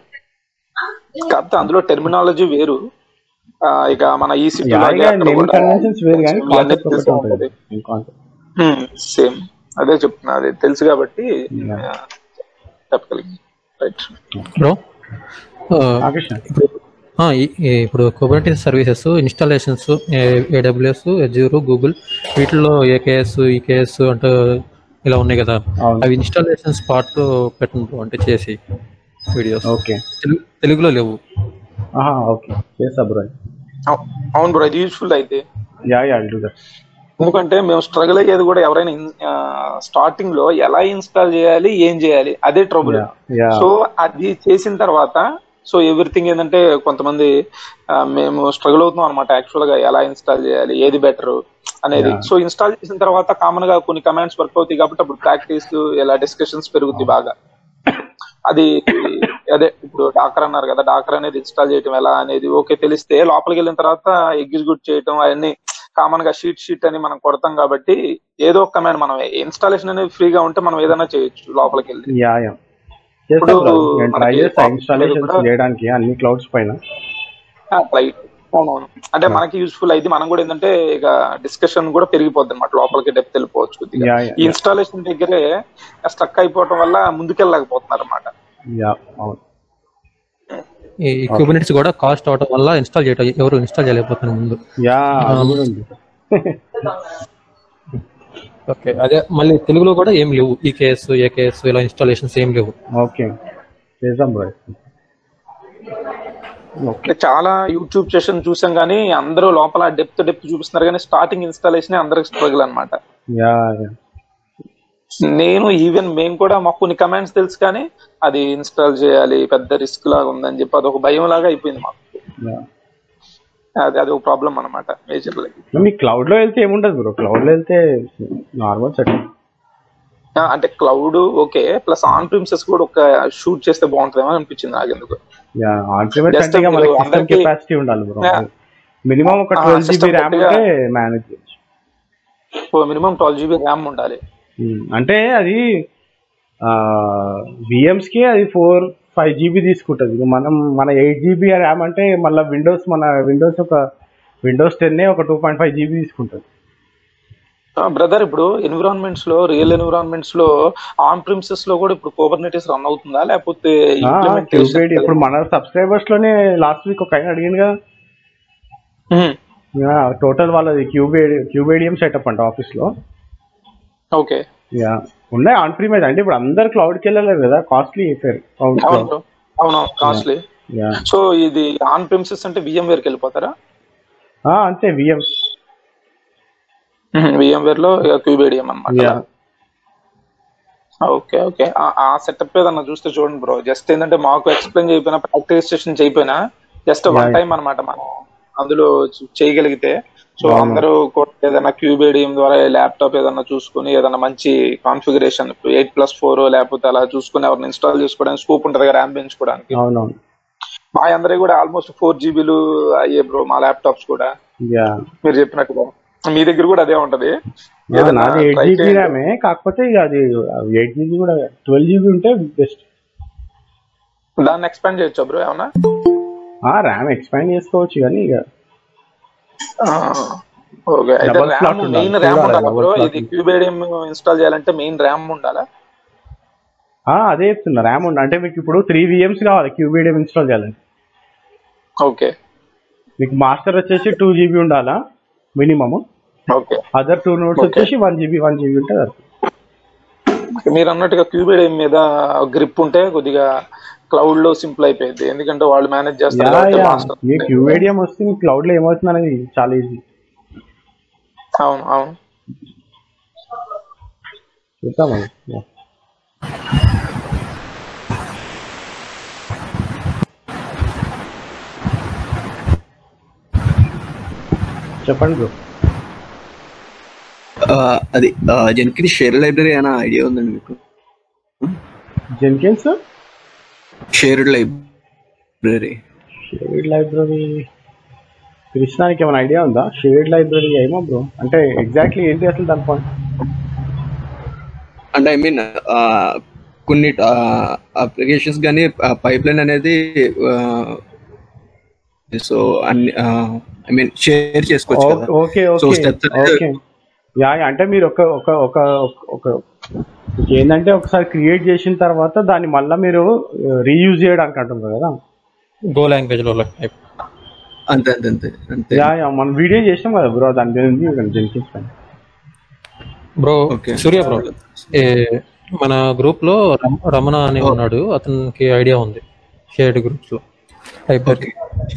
కాకపోతే అందులో టెర్మినాలజీ వేరు ఆ, ఇక మన ఈసీ యా ఇక నేమ్ కన్వెన్షన్స్ వేరు కానీ కాన్సెప్ట్ ఒకటి ఉంటుంది కాన్సెప్ట్ సేమ్ అదే చెప్తున్నా అదే తెలుసు కాబట్టి Yeah. ఆ, చెప్పగలిగి రైట్ బ్రో ఆకృష్ణ ఇప్పుడు ఆ, ఈ- ఈ ఇప్పుడు Kubernetes services installations AWS Azure Google వీటిల్లో ఏకేఎస్ ఈకేఎస్ అంటే ఇలా ఉన్నాయి కదా అవును. అవి ఇన్స్టాలేషన్స్ పార్ట్ పెట్టండి bro, అంటే చేసి వీడియోస్ ఓకే తెలుగు తెలుగులో లేవు ఆహా ఓకే చేస్తా బ్రో అవు- అవును బ్రో ఇది యూస్ఫుల్ అయితే యా యా డూ దట్ ఎందుకంటే మేము స్ట్రగుల్ అయ్యేది కూడా ఎవరైనా స్టార్టింగ్ లో ఎలా ఇన్స్టాల్ చేయాలి ఏం చేయాలి అదే ట్రబుల్ యా యా సో అది చేసిన తర్వాత సో ఎవ్రీథింగ్ ఏంటంటే కొంతమంది ఆ, మేము స్ట్రగుల్ అవుతున్నాం అనమాట యాక్చువల్ గా ఎలా ఇన్స్టాల్ చేయాలి ఏది బెటర్ అనేది Yeah. సో ఇన్స్టాల్ చేసిన తర్వాత కామన్ గా కొన్ని కమాండ్స్ వర్క్ అవుతాయి కాబట్టి అప్పుడు ప్రాక్టీస్ ఇలా డిస్కషన్స్ పెరుగుతాయి బాగా అది అదే ఇప్పుడు డాకర్ అన్నారు కదా డాకర్ అనేది ఇన్స్టాల్ చేయటం ఎలా అనేది ఓకే తెలిస్తే లోపలికి వెళ్ళిన తర్వాత ఎగ్జిక్యూట్ చేయటం అవన్నీ కామన్ గా షీట్ షీట్ అని మనం కొడతాం కాబట్టి ఏదో ఒక కమాండ్ మనం ఇన్స్టాలేషన్ అనేది ఫ్రీగా ఉంటే మనం ఏదైనా చేయొచ్చు లోపలికి వెళ్ళి యా యా చేస్తా ఇప్పుడు బ్రో నేను ట్రై మనకి చేస్తా software ఇన్స్టాలేషన్స్ కూడా- చేయడానికి అన్ని క్లౌడ్స్ పైన రైట్ అవునవును అంటే మనకి యూస్ఫుల్ అయితే మనం కూడా ఏంటంటే ఇక డిస్కషన్ కూడా పెరిగిపోద్ది అనమాట లోపలికి డెప్త్ వెళ్ళిపోవచ్చు కొద్దిగా యా యా ఈ ఇన్స్టాలేషన్ దగ్గరే స్టక్ అయిపోవటం వల్ల ముందుకెళ్ళలేకపోతున్నారు అనమాట యా అవును ఈ కుబర్నెటిస్ కూడా కాస్ట్ అవడం వల్ల ఇన్స్టాల్ చేయటం ఎవరు ఇన్స్టాల్ చేయలేకపోతున్నారు ముందు యా అది కూడా ఉంది ఓకే అదే మళ్ళీ తెలుగులో కూడా ఏం లేవు ఈకేఎస్ ఏకేఎస్ ఇలా ఇన్స్టాలేషన్స్ ఏం లేవు ఓకే చేద్దాం బ్రో ఓకే అంటే చాలా యూట్యూబ్ సెషన్ చూసాం కానీ అందరూ లోపల డెప్త్ డెప్త్ చూపిస్తున్నారు కానీ స్టార్టింగ్ ఇన్స్టాలేషన్ అందరికి స్ట్రగుల్ అనమాట యా యా నేను ఈవెన్ మేము కూడా మాకు కొన్ని కమాండ్స్ తెలుసు కానీ అది ఇన్స్టాల్ చేయాలి పెద్ద రిస్క్ లాగా ఉందని చెప్పి అదొక భయం లాగా అయిపోయింది మాకు యా అది అది ఒక ప్రాబ్లం అనమాట మేజర్ మీ క్లౌడ్ లో వెళ్తే ఏముండదు బ్రో క్లౌడ్ లో వెళ్తే నార్మల్ సెట్ అంటే cloud okay plus on premises కూడా ఒక షూట్ చేస్తే బాగుంటుందేమో అనిపించింది నాకు ఎందుకు యా ఆన్ ప్రిమేట్ Just అంటే ఇక మనకి మీరు సిస్టమ్ అందరికీ- కెపాసిటీ ఉండాలి బ్రో Yeah. మినిమం ఒక Ah, twelve GB system RAM కొద్దిగా- ఉంటే మేనేజ్ చేయొచ్చు మినిమం ట్వెల్వ్ జీబీ ర్యామ్ ఉండాలి ఉమ్, అంటే అది విఎమ్స్ కి అది ఫోర్ ఫైవ్ జీబీ తీసుకుంటుంది ఇక మనం మన ఎయిట్ జీబీ ర్యామ్ అంటే మళ్ళీ విండోస్ మన విండోస్ ఒక విండోస్ టెన్ ఒక టూ పాయింట్ ఫైవ్ జీబీ తీసుకుంటుంది బ్రదర్ ఇప్పుడు ఎన్విరాన్మెంట్స్ లో రియల్ ఎన్విరాన్మెంట్స్ లో ఆన్ ప్రిమిసెస్ లో కూడా ఇప్పుడు కోబర్నెటిస్ రన్ అవుతుందా లేకపోతే implementation- క్యూబేడి ఇప్పుడు మన సబ్స్క్రైబర్స్ లోనే లాస్ట్ వీక్ ఒక ఆయన అడిగింది కదా మ్మ్. టోటల్ వాళ్ళది క్యూబేడి క్యూబేడియం సెటప్ అంట ఆఫీస్ లో ఓకే యా ఉన్నాయి ఆన్ ప్రీమైజ్ అంటే ఇప్పుడు అందరు క్లౌడ్ కి వెళ్ళలేరు కదా కాస్ట్లీ అయిపోయారు అవును bro. అవును కాస్ట్లీ యా సో ఇది ఆన్ ప్రిమిసెస్ అంటే విఎం వేర్ కి వెళ్ళిపోతారా అంతే విఎం విఎం వేర్ లో క్యూబేడియం అనమాట యా ఓకే ఓకే ఆ సెటప్ ఏదన్నా చూస్తే చూడండి బ్రో జస్ట్ ఏంటంటే మాకు ఎక్స్ప్లెయిన్ చేయకపోయినా ప్రాక్టీస్ సెషన్ చేయకపోయినా జస్ట్ వన్ Yeah. టైం అన్నమాట మనం అందులో చూ- చేయగలిగితే సో అవును. అందరూ కూడా ఏదైనా క్యూబేడియం ద్వారా ల్యాప్టాప్ ఏదన్నా చూసుకుని ఏదన్నా మంచి కాన్ఫిగరేషన్ ఎయిట్ ప్లస్ ఫోర్ లేకపోతే అలా చూసుకుని ఎవరిని ఇన్స్టాల్ చేసుకోవడానికి స్కోప్ ఉంటుంది కదా ర్యామ్ పెంచుకోవడానికి అవునవును మా అందరికి కూడా ఆల్మోస్ట్ ఫోర్ జీబీలు అయ్యే బ్రో మా ల్యాప్టాప్స్ కూడా యా మీరు చెప్పినట్టుగా మీ దగ్గర కూడా అదే ఉంటది ఆ, ఏదన్నా నాది ఎయిట్ try జీబీ చేయండి. ర్యామే కాకపోతే ఇక అది ఎయిట్ జీబీ కూడా ట్వెల్వ్ జీబీ ఉంటే బెస్ట్ దాన్ని ఎక్స్పాండ్ చేయొచ్చా బ్రో ఏమన్నా ఆ ర్యామ్ ఎక్స్పాండ్ చేసుకోవచ్చు కానీ ఇక ఓకే అయితే డబల్ స్లాట్ ర్యామ్ ఉండాలి మెయిన్ ర్యామ్ చూడాలి ఉండాలా డబల్ బ్రో స్లాట్ ఇది క్యూబేడియం ఇన్స్టాల్ చేయాలంటే మెయిన్ ర్యామ్ ఉండాలా అదే చెప్తున్నా ర్యామ్ ఉండాలి అంటే మీకు ఇప్పుడు త్రీ విఎమ్స్ కావాలి క్యూబీడియం ఇన్స్టాల్ చేయాలండి ఓకే మీకు మాస్టర్ వచ్చేసి టూ జీబీ ఉండాలా minimum okay other two nodes okay వచ్చేసి వన్ జీబీ వన్ జీబీ ఉంటుంది అది మీరు అన్నట్టుగా క్యూబేడియం మీద గ్రిప్ ఉంటే కొద్దిగా క్లౌడ్ లో సింపుల్ అయిపోయింది ఎందుకంటే వాళ్ళు మేనేజ్ చేస్తారు యా కాబట్టి యా మాస్టర్ మీ క్యూబీడియం వస్తే మీ క్లౌడ్ లో ఏమవుతుంది అనేది చాలా ఈజీ అవును అవును చూద్దామండి యా. చెప్పండి బ్రో ఆ, అది జెన్కిన్ షేర్ లైబ్రరీ అనే ఐడియా ఉందండి మీకు Jenkins shared library shared library కృష్ణానికి ఏమైనా ఐడియా ఉందా షేర్డ్ లైబ్రరీ ఏమో బ్రో అంటే ఎగ్జాక్ట్లీ ఏంటి అసలు దాని పాయింట్ అంటే ఐ మీన్ కొన్ని అప్లికేషన్స్ కానీ పైప్ లైన్ అనేది సో అన్ని ఐ మీన్ షేర్ చేసుకోవచ్చు కదా okay so okay steps okay yeah yeah, అంటే మీరు ఒక ఒక ఒక ఒక మీకు ఏంటంటే ఒకసారి క్రియేట్ చేసిన తర్వాత దాన్ని మళ్ళీ మీరు రీయూజ్ చేయడానికి అంటున్నారు కదా గో లాంగ్వేజ్ లో type. అంతే అంతే అంతే అంతే యా యా మనం వీడియో చేసాం కదా బ్రో దాని గురించి జెన్కిన్స్ పైన బ్రో ఓకే సూర్య బ్రో ఏ మన గ్రూప్ లో రమ- రమణ అని ఉన్నాడు అతనికి ఐడియా ఉంది షేర్డ్ గ్రూప్స్ లో library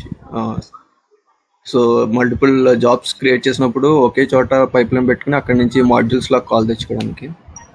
so multiple jobs create చేసినప్పుడు ఒకే చోట పైప్ లైన్ పెట్టుకుని అక్కడ నుంచి మాడ్యూల్స్ లో కాల్ తెచ్చుకోవడానికి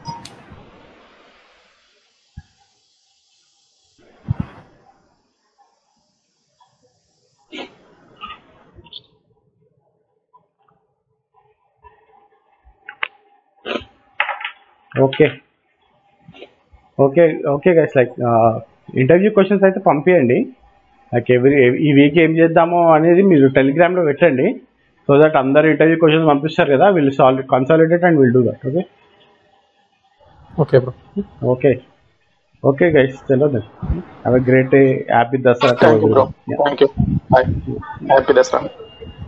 okay okay okay guys like interview questions అయితే పంపించండి లైక్ ఎవ్రీ ఈ వీక్ ఏం చేద్దామో అనేది మీరు టెలిగ్రామ్లో పెట్టండి సో దట్ అందరు ఇంటర్వ్యూ క్వశ్చన్స్ పంపిస్తారు కదా వీళ్ళు solve consolidate and will do that okay okay bro okay okay guys చలో then have a great day happy Dasara thank you bro thank you bye happy Dasara